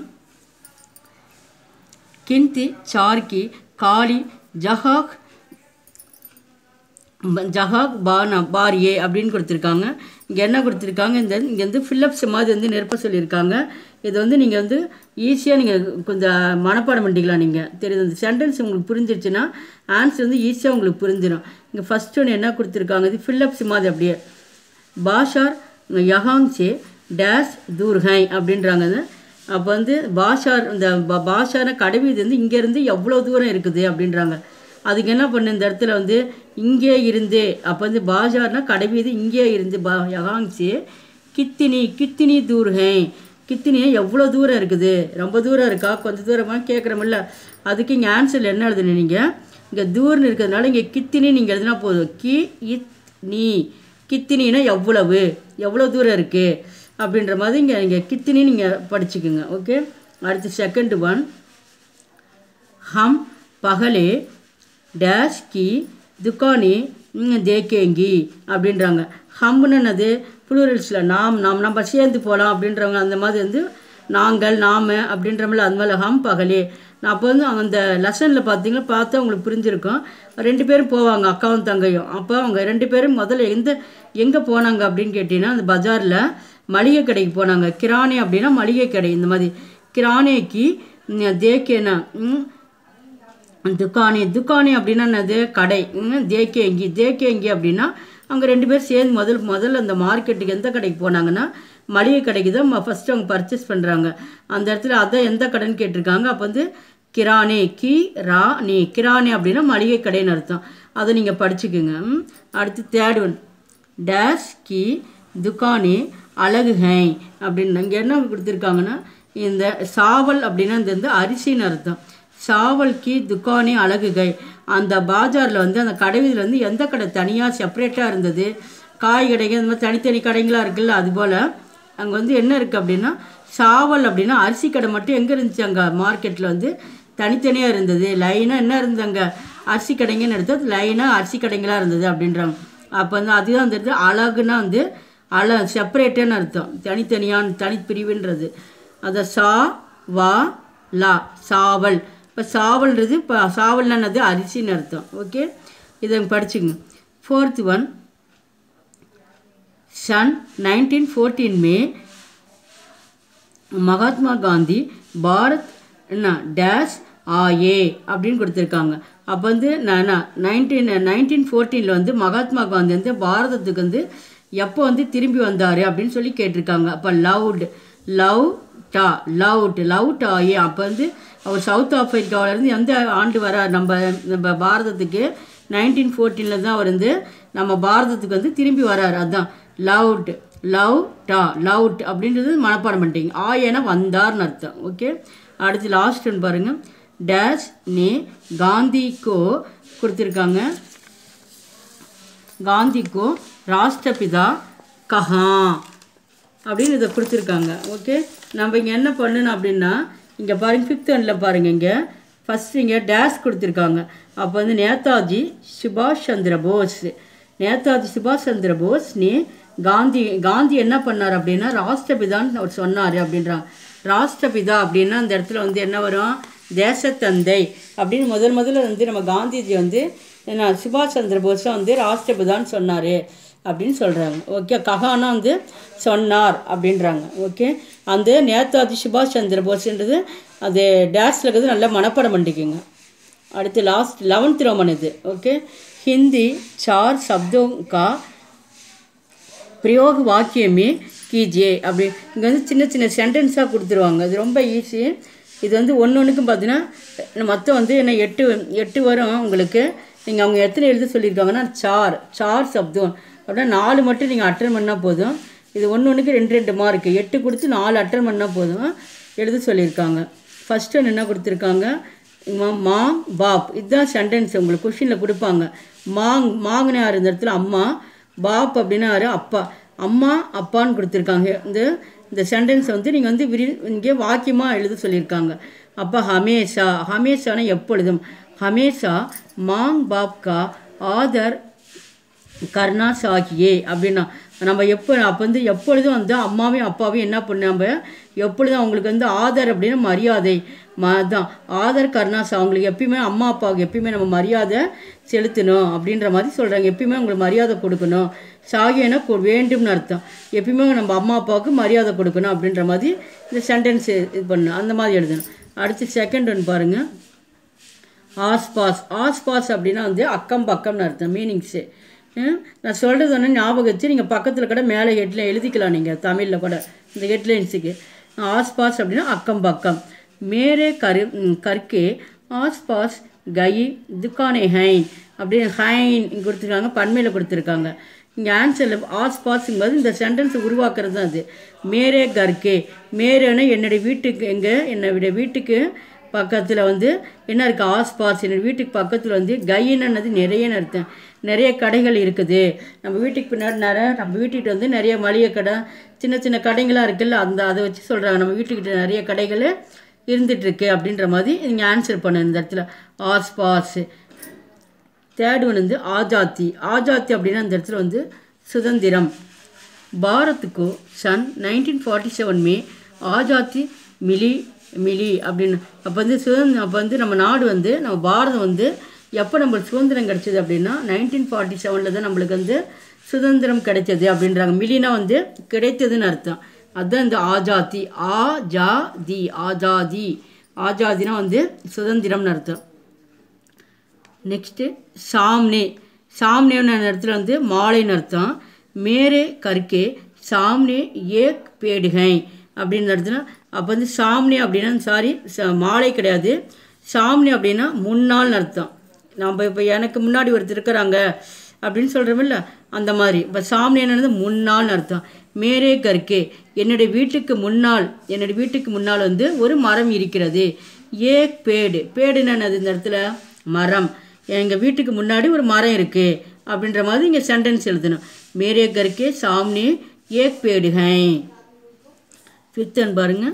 கிந்தி சார்கி காளி ஜஹாக் ப- ஜஹாக் பானா பாரியே அப்படின்னு கொடுத்துருக்காங்க இங்கே என்ன கொடுத்துருக்காங்க இந்த இங்கே வந்து ஃபில்லப்ஸ் மாதிரி வந்து நிரப்ப சொல்லியிருக்காங்க இது வந்து நீங்கள் வந்து ஈஸியாக நீங்கள் கொஞ்சம் மனப்பாடம் பண்ணிக்கலாம் நீங்கள் தெரியுது இந்த சென்டென்ஸ் உங்களுக்கு புரிஞ்சிருச்சுன்னா ஆன்சர் வந்து ஈஸியாக உங்களுக்கு புரிஞ்சிடும் இங்கே ஃபஸ்ட் ஒன்று என்ன கொடுத்துருக்காங்க இது ஃபில்லப்ஸ் மாதிரி அப்படியே பாஷார் யஹாங் சே டேஷ் தூர்ஹை அப்படின்றாங்க அது. அப்போ வந்து பாஷார் இந்த ப- பாஷார கடைவீதி வந்து இங்கேருந்து எவ்வளோ தூரம் இருக்குது அப்படின்றாங்க அதுக்கு என்ன பண்ணு இந்த இடத்துல வந்து இங்கே இருந்து அப்போ வந்து பாஷார்னா கடைவீதி இங்கே இருந்து பா யஹாங் சே கித்தினி கித்தினி தூர்ஹை கித்தினியா எவ்வளோ தூரம் இருக்குது ரொம்ப தூரம் இருக்கா கொஞ்சம் தூரமாக கேட்குறோமில்ல அதுக்கு இங்கே ஆன்சரில் என்ன எழுதுன நீங்கள் இங்கே தூர்னு இருக்கிறதுனால இங்கே கித்தினி நீங்கள் எழுதினா போதும் கி இத் நீ கித்தினினா எவ்வளவு எவ்வளோ தூரம் இருக்குது அப்படின்ற மாதிரி இங்கே இங்கே கித்தினி நீங்கள் படிச்சுக்குங்க ஓகே அடுத்து செகண்ட் ஒன் ஹம் பகலே டேஷ் கி துக்கானி ம், தேக்கேங்கி அப்படின்றாங்க ஹம்னு என்னது ப்ளூரல்ஸில் நாம் நாம் நம்ம சேர்ந்து போகலாம் அப்படின்றவங்க அந்த மாதிரி வந்து நாங்கள் நாம அப்படின்றமில்ல அந்த மாதிரி ஹம் பகலே நான் அப்போ வந்து அந்த லெசனில் பார்த்தீங்கன்னா பார்த்தா உங்களுக்கு புரிஞ்சிருக்கும் ரெண்டு பேரும் போவாங்க அக்காவும் தங்கையும் அப்போ அவங்க ரெண்டு பேரும் முதல்ல எந்த எங்கே போனாங்க அப்படின்னு கேட்டிங்கன்னா அந்த பஜாரில் மளிகை கடைக்கு போனாங்க கிரானே அப்படின்னா மளிகை கடை இந்த மாதிரி கிரானேக்கு ம், தேக்கேனா ம், துக்கானி துக்கானி அப்படின்னா என்னது கடை ம், தேக்கேங்கி தேக்கேங்கி அப்படின்னா அவங்க ரெண்டு பேரும் சேர்ந்து முதல் முதல்ல அந்த மார்க்கெட்டுக்கு எந்த கடைக்கு போனாங்கன்னா மளிகை கடைக்கு தான் ஃபஸ்ட்டு அவங்க பர்ச்சேஸ் பண்ணுறாங்க அந்த இடத்துல அதான் எந்த கடைன்னு கேட்டிருக்காங்க அப்போ வந்து கிரானே கி ரா நீ கிரானே அப்படின்னா மளிகை கடைன்னு அர்த்தம் அதை நீங்கள் படிச்சுக்குங்க ம். அடுத்து தேர்ட் ஒன் டேஷ் கி துக்கானே அழகு ஹை அப்படின்னு இங்கே என்ன கொடுத்துருக்காங்கன்னா இந்த சாவல் அப்படின்னா இந்த வந்து அரிசின்னு அர்த்தம் சாவல் கி துக்கானே அழகுகை அந்த பாஜாரில் வந்து அந்த கடைவீதியில் வந்து எந்த கடை தனியாக செப்பரேட்டாக இருந்தது காய் கடைங்க இந்த மாதிரி தனித்தனி கடைங்களாக இருக்குல்ல அதுபோல் அங்கே வந்து என்ன இருக்குது அப்படின்னா சாவல் அப்படின்னா அரிசி கடை மட்டும் எங்கே இருந்துச்சு அங்கே மார்க்கெட்டில் வந்து தனித்தனியாக இருந்தது லைனாக என்ன இருந்தது அங்கே அரிசி கடைங்கன்னு எடுத்தது லைனாக அரிசி கடைங்களாக இருந்தது அப்படின்றாங்க அப்போ வந்து அதுதான் அந்த இடத்துல அழகுன்னா வந்து அழ செப்பரேட்டுன்னு அர்த்தம் தனித்தனியான தனிப்பிரிவுன்றது அதை சா வா லா சாவல் இப்போ சாவல்ன்றது இப்போ சாவல்னா என்னது அரிசின்னு அர்த்தம் ஓகே இதை படிச்சுங்க ஃபோர்த் ஒன் सन 1914 में மகாத்மா காந்தி பாரத் என்ன டேஷ் ஆயே அப்படின்னு கொடுத்துருக்காங்க அப்போ வந்து நான் நைன்டீன் நைன்டீன் ஃபோர்டீனில் வந்து மகாத்மா காந்தி வந்து பாரதத்துக்கு வந்து எப்போ வந்து திரும்பி வந்தார் அப்படின்னு சொல்லி கேட்டிருக்காங்க அப்போ லவுட் லவ் டா லவுட் லவுட் ஆயே அப்போ வந்து அவர் சவுத் ஆப்பிரிக்காவிலேருந்து எந்த ஆண்டு வர நம்ம நம்ம பாரதத்துக்கு நைன்டீன் ஃபோர்டீனில் தான் அவர் வந்து நம்ம பாரதத்துக்கு வந்து திரும்பி வராரு அதான் லவுட் லவ் டா லவுட் அப்படின்றது மனப்பாடம் பண்ணிட்டீங்க ஆயன வந்தார்னு அர்த்தம் ஓகே அடுத்து லாஸ்ட் ஒன்று பாருங்கள் டேஷ் நே காந்திக்கோ கொடுத்துருக்காங்க காந்திக்கோ ராஷ்டிரபிதா கஹா அப்படின்னு இதை கொடுத்துருக்காங்க ஓகே நம்ம இங்கே என்ன பண்ணணும் அப்படின்னா இங்கே பாருங்க ஃபிஃப்த் ஒன்ல பாருங்க இங்கே ஃபஸ்ட் இங்கே டேஷ் கொடுத்துருக்காங்க அப்போ வந்து நேதாஜி சுபாஷ் சந்திர போஸ் நேதாஜி சுபாஷ் சந்திர போஸ் நீ காந்தி காந்தி என்ன பண்ணார் அப்படின்னா ராஷ்டிரபிதான்னு அவர் சொன்னார் அப்படின்றாங்க ராஷ்டிரபிதா அப்படின்னா அந்த இடத்துல வந்து என்ன வரும் தேசத்தந்தை அப்படின்னு முதல் முதல்ல வந்து நம்ம காந்திஜி வந்து என்ன சுபாஷ் சந்திர போஸை வந்து ராஷ்டிரபிதான்னு சொன்னார் அப்படின்னு சொல்கிறாங்க ஓகே கஹானா வந்து சொன்னார் அப்படின்றாங்க ஓகே அந்த நேதாஜி சுபாஷ் சந்திர போஸ்ன்றது அது டேஷில் இருக்கிறது நல்லா மனப்பாடம் பண்ணிக்கோங்க அடுத்து லாஸ்ட் லெவன்த் ரோமன் இது ஓகே ஹிந்தி சார் சப்தோं का பிரயோக வாக்கியமே கீஜே அப்படி இங்கே வந்து சின்ன சின்ன சென்டென்ஸாக கொடுத்துருவாங்க அது ரொம்ப ஈஸி இது வந்து ஒன்று ஒன்றுக்கும் பார்த்தீங்கன்னா மொத்தம் வந்து என்ன எட்டு எட்டு வரும் உங்களுக்கு நீங்கள் அவங்க எத்தனை எழுத சொல்லியிருக்காங்கன்னா சார் சார் சப்தோன் அப்படின்னா நாலு மட்டும் நீங்கள் அட்டன் பண்ணால் போதும் இது ஒன்று ஒன்றுக்கு ரெண்டு ரெண்டு மார்க்கு எட்டு கொடுத்து நாலு அட்டன் பண்ணால் போதும் எழுத சொல்லியிருக்காங்க ஃபஸ்ட்டு ஒன்று என்ன கொடுத்துருக்காங்க மா- மாங் பாப் இதுதான் சென்டென்ஸ் உங்களுக்கு கொஷினில் கொடுப்பாங்க மாங் மாங்கன்னு யார் இந்த இடத்துல அம்மா பாப் அப்படின்னா யாரு அப்பா அம்மா அப்பான்னு கொடுத்துருக்காங்க இந்த இந்த சென்டென்ஸ் வந்து நீங்கள் வந்து விரி இங்கே வாக்கியமாக எழுத சொல்லியிருக்காங்க அப்போ ஹமேஷா ஹமேஷானா எப்பொழுதும் ஹமேஷா மாங் பாப் கா ஆதர் கர்ணா சாகியே அப்படின்னா நம்ம எப்போ அப்போ வந்து எப்பொழுதும் வந்து அம்மாவையும் அப்பாவையும் என்ன பண்ண நம்ம எப்பொழுதும் அவங்களுக்கு வந்து ஆதர் அப்படின்னா மரியாதை ம தான் ஆதர் கருணாஸ் அவங்களுக்கு எப்பயுமே அம்மா அப்பாவுக்கு எப்பயுமே நம்ம மரியாதை செலுத்தணும் அப்படின்ற மாதிரி சொல்கிறாங்க எப்பயுமே அவங்களுக்கு மரியாதை கொடுக்கணும் சாகியனா கொ- வேண்டும்னு அர்த்தம் எப்பயுமே நம்ம அம்மா அப்பாவுக்கு மரியாதை கொடுக்கணும் அப்படின்ற மாதிரி இந்த சென்டென்ஸ் இது பண்ணணும் அந்த மாதிரி எழுதணும் அடுத்து செகண்ட் ஒன் பாருங்கள் ஆஸ்பாஸ் ஆஸ்பாஸ் அப்படின்னா வந்து அக்கம் பக்கம்னு அர்த்தம் மீனிங்ஸு நான் சொல்கிறது ஒன்று ஞாபகம் வச்சு நீங்கள் பக்கத்தில் கூட மேலே ஹெட்லைன் எழுதிக்கலாம் நீங்கள் தமிழில் கூட இந்த ஹெட்லைன்ஸுக்கு ஆஸ்பாஸ் அப்படின்னா அக்கம் பக்கம் மேரே கரு ம், கற்கே ஆஸ்பாஸ் கை துக்கானே ஹைன் அப்படின்னு ஹைன் இங்கே கொடுத்துருக்காங்க பன்மையில் கொடுத்துருக்காங்க இங்கே ஆன்சரில் ஆஸ்பாஸுங்கிறது இந்த சென்டென்ஸ் உருவாக்குறது தான் அது மேரே கர்கே மேரேன்னா என்னுடைய வீட்டுக்கு எங்கே என்னுடைய வீட்டுக்கு பக்கத்தில் வந்து என்ன இருக்குது ஆஸ்பாஸ் என்னோட வீட்டுக்கு பக்கத்தில் வந்து கையினது நிறையன்னு அர்த்தம் நிறைய கடைகள் இருக்குது நம்ம வீட்டுக்கு பின்னாடி நிறைய நம்ம வீட்டுக்கிட்ட வந்து நிறைய மளிகை கடை சின்ன சின்ன கடைங்களாம் இருக்குல்ல அந்த அதை வச்சு சொல்கிறாங்க நம்ம வீட்டுக்கிட்ட நிறைய கடைகள் இருந்துகிட்ருக்கு அப்படின்ற மாதிரி நீங்கள் ஆன்சர் பண்ண இந்த இடத்துல ஆஸ்பாஸ் தேர்ட் ஒன் வந்து ஆஜாத்தி ஆஜாத்தி அப்படின்னா அந்த இடத்துல வந்து சுதந்திரம் பாரத்துக்கு சன் நைன்டீன் ஃபார்ட்டி செவன் மே ஆஜாத்தி மிலி மிலி அப்படின்னு அப்போ வந்து சுதந்திரம் அப்போ வந்து நம்ம நாடு வந்து நம்ம பாரதம் வந்து எப்போ நம்மளுக்கு சுதந்திரம் கிடைச்சது அப்படின்னா நைன்டீன் ஃபார்ட்டி செவனில் தான் நம்மளுக்கு வந்து சுதந்திரம் கிடைச்சது அப்படின்றாங்க மிலினா வந்து கிடைத்ததுன்னு அர்த்தம் அதுதான் இந்த ஆஜாதி ஆ ஜா தி ஆஜாதி ஆஜாதினா வந்து சுதந்திரம்னு அர்த்தம் நெக்ஸ்ட்டு சாம்னே சாம்னேன்னு இடத்துல வந்து மாலைன்னு அர்த்தம் மேரே கற்கே சாம்னே ஏக் பேடுகை அப்படின்னு இடத்துல அப்போ வந்து சாம்னே அப்படின்னா சாரி மாலை கிடையாது சாம்னே அப்படின்னா முன்னாள்னு அர்த்தம் நம்ம இப்போ எனக்கு முன்னாடி ஒருத்தர் இருக்கிறாங்க அப்படின்னு சொல்கிறோமில்ல அந்த மாதிரி இப்போ சாம்னேன்னு முன்னாள்னு அர்த்தம் மேரே கற்கே என்னுடைய வீட்டுக்கு முன்னால் என்னுடைய வீட்டுக்கு முன்னால் வந்து ஒரு மரம் இருக்கிறது ஏக் பேடு பேடுன்னு என்னது இந்த இடத்துல மரம் எங்கள் வீட்டுக்கு முன்னாடி ஒரு மரம் இருக்குது அப்படின்ற மாதிரி இங்கே சென்டென்ஸ் எழுதணும் மேரே கருக்கே சாம்னே ஏக் பேடுகை ஃபிஃப்த்தன் பாருங்க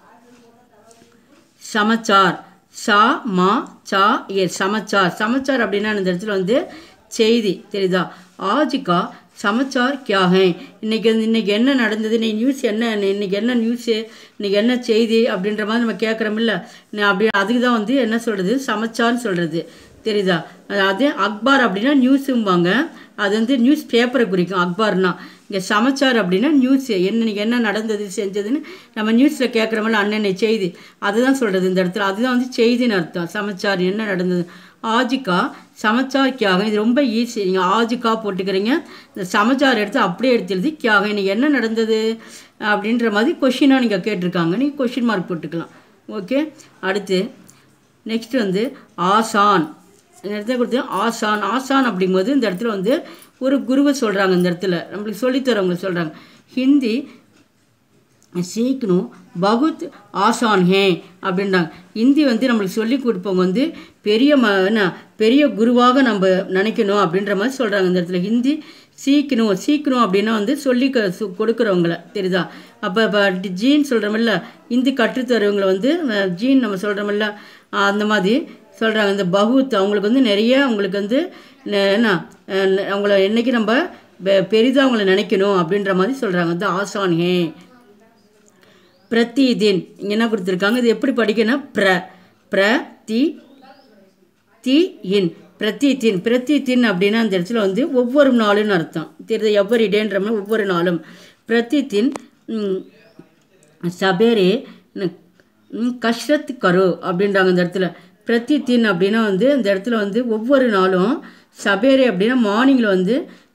சமச்சார் சா மா சா ஏ சமச்சார் சமச்சார் அப்படின்னா இந்த இடத்துல வந்து செய்தி தெரியுதா ஆஜிகா சமச்சார் கியா ஹை இன்னைக்கு வந்து இன்னைக்கு என்ன நடந்தது இன்னைக்கு நியூஸ் என்ன இன்னைக்கு என்ன நியூஸு இன்னைக்கு என்ன செய்தி அப்படின்ற மாதிரி நம்ம கேட்குறோமில்ல நான் அப்படி அதுக்கு தான் வந்து என்ன சொல்கிறது சமச்சார்னு சொல்கிறது தெரியுதா அது அக்பார் அப்படின்னா நியூஸும்பாங்க அது வந்து நியூஸ் பேப்பரை குறிக்கும் அக்பார்னா இங்கே சமச்சார் அப்படின்னா நியூஸ் என்ன இன்னைக்கு என்ன நடந்தது செஞ்சதுன்னு நம்ம நியூஸில் கேட்குறோமில்ல அன்னன்னை செய்தி அதுதான் சொல்கிறது இந்த இடத்துல அதுதான் வந்து செய்தின்னு அர்த்தம் சமச்சார் என்ன நடந்தது ஆஜிக்கா சமச்சார் கியாக இது ரொம்ப ஈஸி நீங்கள் ஆஜிக்கா போட்டுக்கிறீங்க இந்த சமச்சார் எடுத்து அப்படியே எடுத்து எழுதி கியாக இன்னைக்கு என்ன நடந்தது அப்படின்ற மாதிரி கொஷினாக நீங்கள் கேட்டிருக்காங்க நீங்கள் கொஷின் மார்க் போட்டுக்கலாம் ஓகே அடுத்து நெக்ஸ்ட் வந்து ஆசான் இந்த இடத்துல கொடுத்து ஆசான் ஆசான் அப்படிங்கும்போது இந்த இடத்துல வந்து ஒரு குருவை சொல்கிறாங்க இந்த இடத்துல நம்மளுக்கு சொல்லித்தரவங்க சொல்கிறாங்க ஹிந்தி சீக்கணும் பகுத் ஆசான் ஹே அப்படின்றாங்க ஹிந்தி வந்து நம்மளுக்கு சொல்லி கொடுப்பவங்க வந்து பெரிய ம என்ன பெரிய குருவாக நம்ம நினைக்கணும் அப்படின்ற மாதிரி சொல்கிறாங்க இந்த இடத்துல ஹிந்தி சீக்கணும் சீக்கணும் அப்படின்னா வந்து சொல்லி க சு- கொடுக்குறவங்கள தெரியுதா அப்போ இப்போ ஜீன் சொல்கிறோமில்ல ஹிந்தி கற்றுத்தரவங்களை வந்து அஹ், ஜீன் நம்ம சொல்கிறோமில்ல அந்த மாதிரி சொல்கிறாங்க இந்த பகுத் அவங்களுக்கு வந்து நிறைய அவங்களுக்கு வந்து ந- என்ன அஹ், அவங்கள என்னைக்கு நம்ம பெ- பெரிதா அவங்கள நினைக்கணும் அப்படின்ற மாதிரி சொல்கிறாங்க வந்து ஆசான் ஹே பிரதிதின் இங்கே என்ன கொடுத்துருக்காங்க இது எப்படி படிக்கணும் பிர பிர தி தி இன் பிரதித்தின் பிரதித்தின் அப்படின்னா அந்த இடத்துல வந்து ஒவ்வொரு நாளுன்னு அர்த்தம் தெரியுது எவ்வரி டேன்ற மாதிரி ஒவ்வொரு நாளும் பிரதித்தின் ம், சபேரே ந- ம், கஷ்ரத் கரு அப்படின்றாங்க இந்த இடத்துல பிரதித்தின் அப்படின்னா வந்து இந்த இடத்துல வந்து ஒவ்வொரு நாளும் சபேரே அப்படின்னா மார்னிங்கில் வந்து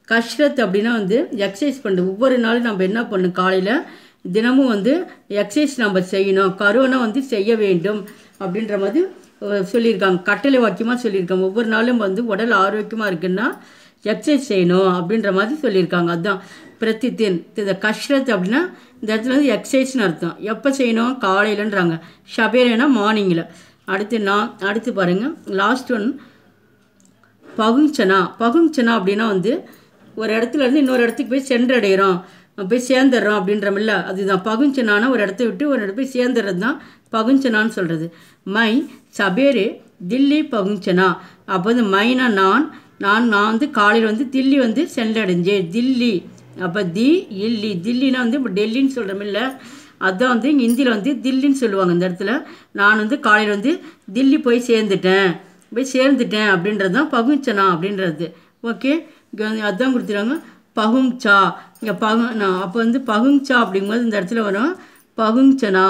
கஷ்ரத் அப்படின்னா வந்து எக்ஸசைஸ் பண்ணுறது ஒவ்வொரு நாளும் நம்ம என்ன பண்ணணும் காலையில் தினமும் வந்து எக்ஸசைஸ் நம்ம செய்யணும் கருவனை வந்து செய்ய வேண்டும் அப்படின்ற மாதிரி அஹ், சொல்லியிருக்காங்க கட்டளை வாக்கியமாக சொல்லியிருக்காங்க ஒவ்வொரு நாளும் வந்து உடல் ஆரோக்கியமாக இருக்குன்னா எக்ஸசைஸ் செய்யணும் அப்படின்ற மாதிரி சொல்லியிருக்காங்க அதுதான் பிரதித்தின் இந்த கஷ்ரத் அப்படின்னா இந்த இடத்துல வந்து எக்ஸசைஸ்னு அர்த்தம் எப்போ செய்யணும் காலையிலன்றாங்க ஷபேரேனா மார்னிங்கில் அடுத்து நான் அடுத்து பாருங்கள் லாஸ்ட் ஒன் பகுஞ்சனா பகுஞ்சனா அப்படின்னா வந்து ஒரு இடத்துல இருந்து இன்னொரு இடத்துக்கு போய் சென்றடைகிறோம் போய் சேர்ந்துடுறோம் அப்படின்றமில்ல அதுதான் பகுஞ்சனான ஒரு இடத்த விட்டு ஒரு இடத்துல போய் சேர்ந்துடுறது தான் பகுஞ்சனான்னு சொல்கிறது மை சபேரே தில்லி பகுஞ்சனா அப்போ வந்து மைனா நான் நான் நான் வந்து காலையில் வந்து தில்லி வந்து சென்றடைஞ்சேன் தில்லி அப்போ தி இல்லி தில்லினா வந்து இப்போ டெல்லின்னு சொல்கிறோமில்ல அதான் வந்து இங்கே ஹிந்தியில் வந்து தில்லின்னு சொல்லுவாங்க இந்த இடத்துல நான் வந்து காலையில் வந்து தில்லி போய் சேர்ந்துட்டேன் போய் சேர்ந்துட்டேன் அப்படின்றது தான் பகுஞ்சனா அப்படின்றது ஓகே இங்கே வந்து அதான் கொடுத்துருவாங்க பகுங்சா இங்கே பகு நான் அப்போ வந்து பகுங்சா அப்படிங்கும்போது இந்த இடத்துல வரும் பகுஞ்சனா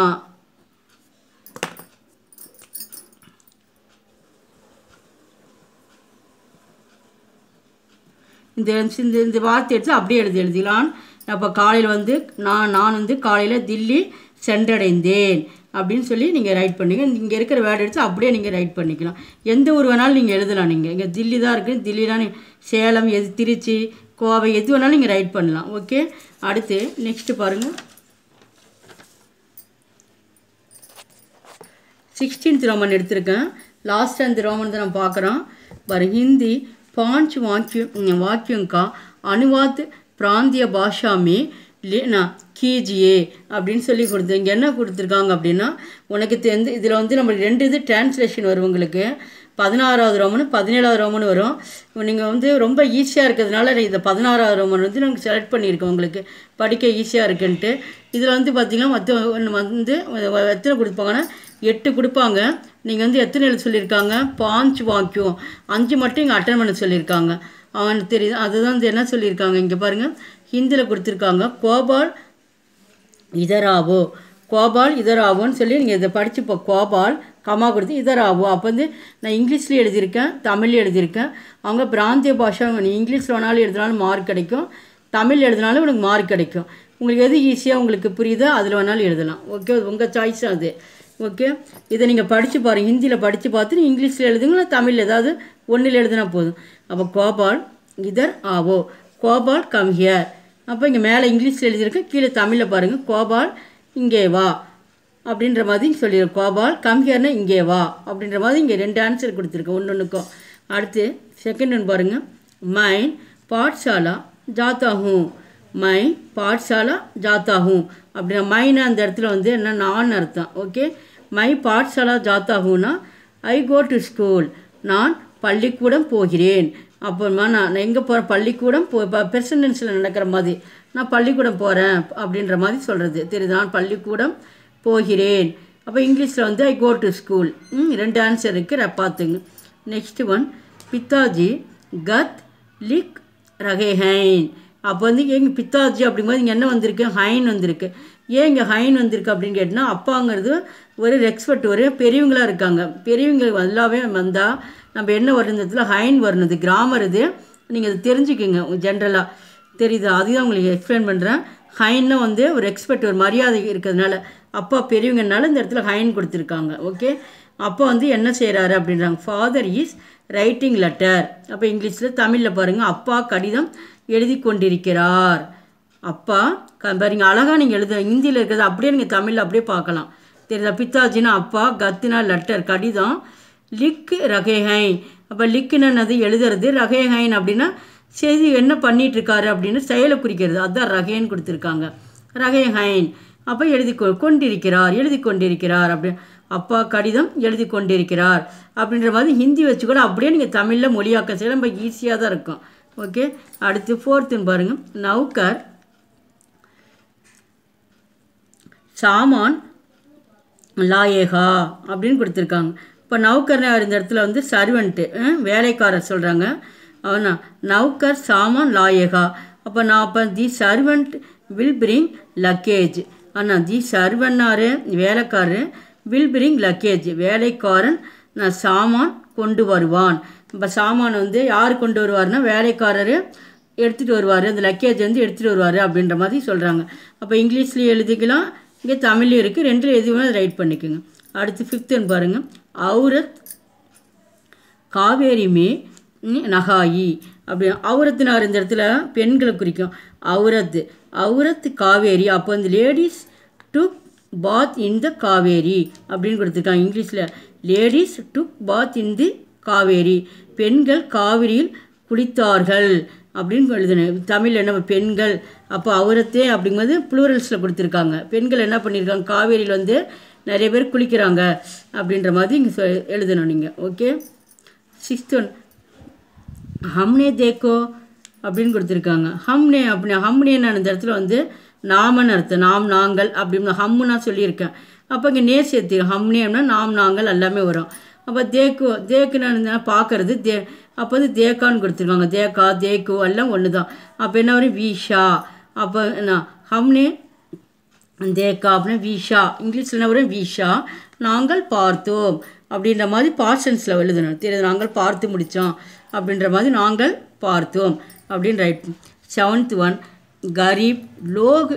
இந்த இந்த இந்த வார்த்தை எடுத்து அப்படியே எழுதி எழுதிக்கலாம் அப்போ காலையில் வந்து நான் நான் வந்து காலையில் தில்லி சென்றடைந்தேன் அப்படின்னு சொல்லி நீங்கள் ரைட் பண்ணிங்க இங்கே இருக்கிற வேர்டு எடுத்து அப்படியே நீங்கள் ரைட் பண்ணிக்கலாம் எந்த ஊர் வேணாலும் நீங்கள் எழுதலாம் நீங்கள் இங்கே தில்லி தான் இருக்குது தில்லி தான் நீ- சேலம் எது திருச்சி கோவை எது வேணாலும் நீங்கள் ரைட் பண்ணலாம் ஓகே அடுத்து நெக்ஸ்ட்டு பாருங்கள் சிக்ஸ்டீன்த் ரோமன் எடுத்திருக்கேன் லாஸ்ட் அந்த ரோமன் தான் நம்ம பார்க்குறோம் பாரு ஹிந்தி पांच वाक्य वाक्यों का अनुवाद பிராந்திய பாஷாமே லேனா கீஜியே அப்படின்னு சொல்லி கொடுத்து இங்கே என்ன கொடுத்துருக்காங்க அப்படின்னா உனக்கு தெரிந்து இதில் வந்து நம்மளுக்கு ரெண்டு இது டிரான்ஸ்லேஷன் வரும் உங்களுக்கு பதினாறாவது ரோமனு பதினேழாவது ரோமனு வரும் நீங்கள் வந்து ரொம்ப ஈஸியாக இருக்கிறதுனால இந்த பதினாறாவது ரோமன் வந்து நாங்கள் செலக்ட் பண்ணியிருக்கோம் உங்களுக்கு படிக்க ஈஸியாக இருக்குன்ட்டு இதில் வந்து பார்த்திங்கன்னா மற்ற ஒன்று வந்து எத்தனை கொடுப்பாங்கன்னா எட்டு கொடுப்பாங்க நீங்கள் வந்து எத்தனை எழுத சொல்லியிருக்காங்க பாஞ்ச் வாக்கியம் அஞ்சு மட்டும் இங்கே அட்டன் பண்ண சொல்லியிருக்காங்க அவனுக்கு தெரியுது அதுதான் வந்து என்ன சொல்லியிருக்காங்க இங்கே பாருங்கள் ஹிந்தியில் கொடுத்துருக்காங்க கோபால் இதராவோ கோபால் இதராவோன்னு சொல்லி நீங்கள் இதை படிச்சுப்போ கோபால் கமா கொடுத்து இதராவோ அப்போ வந்து நான் இங்கிலீஷ்லேயும் எழுதியிருக்கேன் தமிழ்லையும் எழுதியிருக்கேன் அவங்க பிராந்திய பாஷா நீ இங்கிலீஷில் வேணாலும் எழுதினாலும் மார்க் கிடைக்கும் தமிழ் எழுதினாலும் உனக்கு மார்க் கிடைக்கும் உங்களுக்கு எது ஈஸியாக உங்களுக்கு புரியுதோ அதில் வேணாலும் எழுதலாம் ஓகே உங்கள் சாய்ஸ் அது ஓகே இதை நீங்கள் படித்து பாருங்கள் ஹிந்தியில் படித்து பார்த்து நீ இங்கிலீஷில் எழுதுங்களா தமிழ் ஏதாவது ஒன்றில் எழுதினா போதும் அப்போ கோபால் இதர் ஆவோ கோபால் கம் ஹியர் அப்போ இங்கே மேலே இங்கிலீஷில் எழுதியிருக்கு கீழே தமிழில் பாருங்கள் கோபால் இங்கே வா அப்படின்ற மாதிரி சொல்லிடுறோம் கோபால் கம் ஹியர்னா இங்கே வா அப்படின்ற மாதிரி இங்கே ரெண்டு ஆன்சர் கொடுத்துருக்கோம் ஒன்று ஒன்றுக்கும் அடுத்து செகண்ட் ஒன்று பாருங்கள் மைன் பாட்சாலா ஜாத்தா ஹூ மை பாட்சாலா ஜாத்தா ஹூ அப்படின்னா மைனா அந்த இடத்துல வந்து என்ன நான் அர்த்தம் ஓகே மை பாட்சாலா ஜாத்தா ஹூனா ஐ கோ டு ஸ்கூல் நான் பள்ளிக்கூடம் போகிறேன் அப்புறமா நான் எங்கே போகிறேன் பள்ளிக்கூடம் போ இப்போ பெர்சனன்ஸில் நடக்கிற மாதிரி நான் பள்ளிக்கூடம் போகிறேன் அப்படின்ற மாதிரி சொல்கிறது தெரியுது நான் பள்ளிக்கூடம் போகிறேன் அப்போ இங்கிலீஷில் வந்து ஐ கோ டு ஸ்கூல் ரெண்டு ஆன்சர் இருக்குது பார்த்துங்க நெக்ஸ்ட் ஒன் பித்தாஜி கத் லிக் ரகே ஹைன் அப்போ வந்து எங்கள் பித்தாஜி அப்படிங்கும்போது இங்கே என்ன வந்திருக்கு ஹைன் வந்திருக்கு ஏன் இங்கே ஹைன் வந்திருக்கு அப்படின்னு கேட்டினா அப்பாங்கிறது ஒரு ரெக்ஸ்பெக்ட் ஒரு பெரியவங்களாக இருக்காங்க பெரியவங்க எல்லாமே வந்தால் நம்ம என்ன வருந்தத்தில் ஹைன் வரணுது கிராமர் இது நீங்கள் அதை தெரிஞ்சுக்கோங்க ஜென்ரலாக தெரியுதா அதுதான் உங்களுக்கு எக்ஸ்பிளைன் பண்ணுறேன் ஹைன்னா வந்து ஒரு எக்ஸ்பெக்ட் ஒரு மரியாதை இருக்கிறதுனால அப்பா பெரியவங்கனால இந்த இடத்துல ஹைன் கொடுத்துருக்காங்க ஓகே அப்பா வந்து என்ன செய்கிறாரு அப்படின்றாங்க ஃபாதர் இஸ் ரைட்டிங் லெட்டர் அப்போ இங்கிலீஷில் தமிழில் பாருங்கள் அப்பா கடிதம் எழுதி கொண்டிருக்கிறார் அப்பா க- பாருங்க அழகாக நீங்கள் எழுத ஹிந்தியில் இருக்கிறது அப்படியே நீங்கள் தமிழில் அப்படியே பார்க்கலாம் தெரியுதா பித்தாஜினா அப்பா கத்துனா லெட்டர் கடிதம் லிக் ரகேஹைன் அப்போ லிக்குன்னு என்னது எழுதுறது ரகேஹைன் அப்படின்னா செய்தி என்ன பண்ணிட்டு இருக்காரு அப்படின்னு செயலை குறிக்கிறது அதுதான் ரகேன்னு கொடுத்துருக்காங்க ரகேஹைன் அப்போ எழுதி கொ கொண்டிருக்கிறார் எழுதி கொண்டிருக்கிறார் அப்படி அப்பா கடிதம் எழுதி கொண்டிருக்கிறார் அப்படின்ற மாதிரி ஹிந்தி வச்சு கூட அப்படியே நீங்கள் தமிழில் மொழியாக்கம் செய்ய ரொம்ப ஈஸியாக தான் இருக்கும் ஓகே அடுத்து ஃபோர்த்துன்னு பாருங்கள் நௌக்கர் சாமான் லாயேகா அப்படின்னு கொடுத்துருக்காங்க இப்போ நௌக்கர்னு இந்த இடத்துல வந்து சர்வெண்ட்டு வேலைக்காரர் சொல்கிறாங்க அவனா நௌக்கர் சாமான் லாயேகா அப்போ நான் அப்போ the servant will bring luggage ஆனால் தி சர்வன்னாரு வேலைக்காரர் வில் பிரிங் லக்கேஜ் வேலைக்காரன் நான் சாமான் கொண்டு வருவான் இப்போ சாமான் வந்து யார் கொண்டு வருவார்னா வேலைக்காரர் எடுத்துகிட்டு வருவார் அந்த லக்கேஜ் வந்து எடுத்துகிட்டு வருவார் அப்படின்ற மாதிரி சொல்கிறாங்க அப்போ இங்கிலீஷ்லேயும் எழுதிக்கலாம் இங்கே தமிழ்லையும் இருக்குது ரெண்டில் எதுவுமே ரைட் பண்ணிக்கோங்க அடுத்து ஃபிஃப்த்துன்னு பாருங்கள் அவுரத் காவேரி மே ம், நகாயி அப்படி அவுரத்துனார் இந்த இடத்துல பெண்களை குறிக்கும் அவுரத் அவுரத் காவேரி அப்போ இந்த லேடிஸ் டுக் பாத் இன் த காவேரி அப்படின்னு கொடுத்துருக்காங்க இங்கிலீஷில் லேடிஸ் டுக் பாத் இன் தி காவேரி பெண்கள் காவிரியில் குளித்தார்கள் அப்படின்னு எழுதுனேன் தமிழ் என்ன பெண்கள் அப்போ அவரத்தே அப்படிங்கும்போது ப்ளூரல்ஸில் கொடுத்துருக்காங்க பெண்கள் என்ன பண்ணியிருக்காங்க காவேரியில் வந்து நிறைய பேர் குளிக்கிறாங்க அப்படின்ற மாதிரி இங்கே சொ எழுதணும் நீங்கள் ஓகே சிக்ஸ்த் ஒன் ஹம்னே தேக்கோ அப்படின்னு கொடுத்துருக்காங்க ஹம்னே அப்படி ஹம்னேன்னு அந்த இடத்துல வந்து நாமன்னு அர்த்தம் நாம் நாங்கள் அப்படின்னு ஹம்மு நான் சொல்லியிருக்கேன் அப்போ இங்கே நே சேர்த்து ஹம்னேன்னா நாம் நாங்கள் எல்லாமே வரும் அப்போ தேக்கு தேக்குன்னு பார்க்கறது தே அப்போ வந்து தேக்கான்னு கொடுத்துருக்காங்க தேக்கா தேக்கு எல்லாம் ஒன்று தான் அப்போ என்ன வரும் வீஷா அப்போ என்ன ஹம்னே தேக்கா அப்படின்னா வீஷா இங்கிலீஷில் என்ன வரும் வீஷா நாங்கள் பார்த்தோம் அப்படின்ற மாதிரி பார்சன்ஸில் எழுதணும் தெரியுது நாங்கள் பார்த்து முடித்தோம் அப்படின்ற மாதிரி நாங்கள் பார்த்தோம் அப்படின்னு ரைட் செவன்த் ஒன் கரீப் லோக்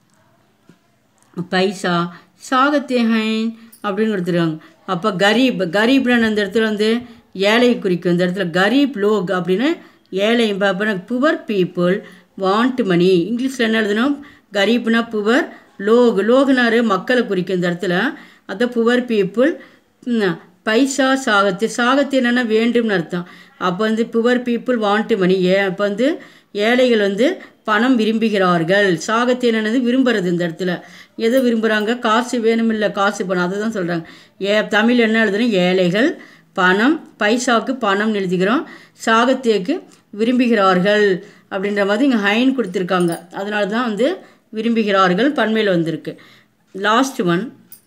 பைசா சாகத்தே ஹைன் அப்படின்னு கொடுத்துருக்காங்க அப்போ கரீப் கரீப்னு அந்த இடத்துல வந்து ஏழை குறிக்கும் இந்த இடத்துல கரீப் லோக் அப்படின்னு ஏழை அப்புறம் புவர் பீப்புள் வாண்ட் மணி இங்கிலீஷில் என்ன எழுதணும் கரீப்னா புவர் லோக் லோகுனாரு மக்களை குறிக்கும் இந்த இடத்துல அதான் புவர் பீப்புள் பைசா சாகத்து சாகத்து என்னென்னா வேண்டும்னு அர்த்தம் அப்போ வந்து புவர் பீப்புள் வாண்ட் மணி ஏ அப்போ வந்து ஏழைகள் வந்து பணம் விரும்புகிறார்கள் சாகத்து என்னென்னது விரும்புறது இந்த இடத்துல எதை விரும்புகிறாங்க காசு வேணுமில்ல காசு பணம் அதை தான் சொல்கிறாங்க ஏ தமிழ் என்ன எழுதுனா ஏழைகள் பணம் பைசாவுக்கு பணம் எழுதிக்கிறோம் சாகத்தியக்கு விரும்புகிறார்கள் அப்படின்ற மாதிரி இங்கே ஹைன் கொடுத்துருக்காங்க அதனால தான் வந்து விரும்புகிறார்கள் பன்மையில் வந்திருக்கு லாஸ்ட் ஒன்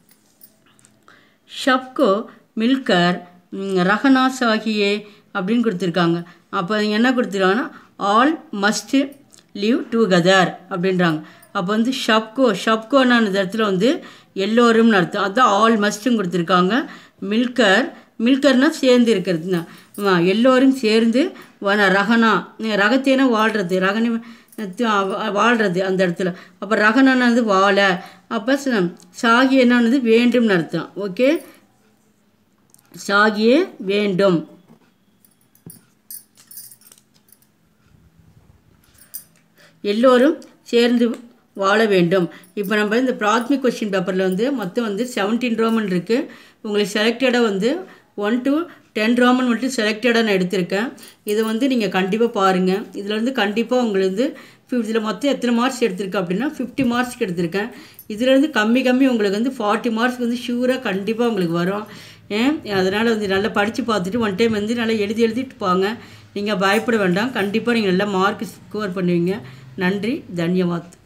ஷப்கோ மில்கர் ம், ரஹனா சாகியே அப்படின்னு கொடுத்துருக்காங்க அப்போ இங்க என்ன கொடுத்துருக்காங்கன்னா ஆல் மஸ்ட் லிவ் டுகெதர் அப்படின்றாங்க அப்போ வந்து ஷப்கோ ஷப்கோன்னு அந்த இடத்துல வந்து எல்லோரும்னு அர்த்தம் அதுதான் ஆல் மஸ்ட்டும் கொடுத்துருக்காங்க மில்கர் மில்கர்னா சேர்ந்து இருக்கிறது தான் எல்லோரும் சேர்ந்து வன ரகனா ரகத்தேனா வாழ்கிறது ரகனி வாழ்கிறது அந்த இடத்துல அப்போ ரகனானது வாழ அப்போ சாகி என்னது வேண்டும்னு அர்த்தம் ஓகே சாகியே வேண்டும் எல்லோரும் சேர்ந்து வாழ வேண்டும் இப்போ நம்ம இந்த பிராத்மிக் கொஸ்டின் பேப்பரில் வந்து மொத்தம் வந்து செவன்டீன் ரோமன் இருக்குது உங்களுக்கு செலக்டடாக வந்து ஒன் to டென் ரோமன் மட்டும் செலக்டடாக நான் எடுத்திருக்கேன் இதை வந்து நீங்கள் கண்டிப்பாக பாருங்கள் இதில் வந்து கண்டிப்பாக உங்களுக்கு வந்து இதில் மொத்தம் எத்தனை மார்க்ஸ் எடுத்திருக்கேன் அப்படின்னா ஃபிஃப்டி மார்க்ஸ்க்கு எடுத்திருக்கேன் இதுலேருந்து கம்மி கம்மி உங்களுக்கு வந்து ஃபார்ட்டி மார்க்ஸ் வந்து ஷூராக கண்டிப்பாக உங்களுக்கு வரும் ஏன் அதனால் வந்து நல்லா படித்து பார்த்துட்டு ஒன் டைம் வந்து நல்லா எழுதி எழுதிட்டு போங்க நீங்கள் பயப்பட வேண்டாம் கண்டிப்பாக நீங்கள் நல்லா மார்க் ஸ்கோர் பண்ணுவீங்க நன்றி தன்யவாத்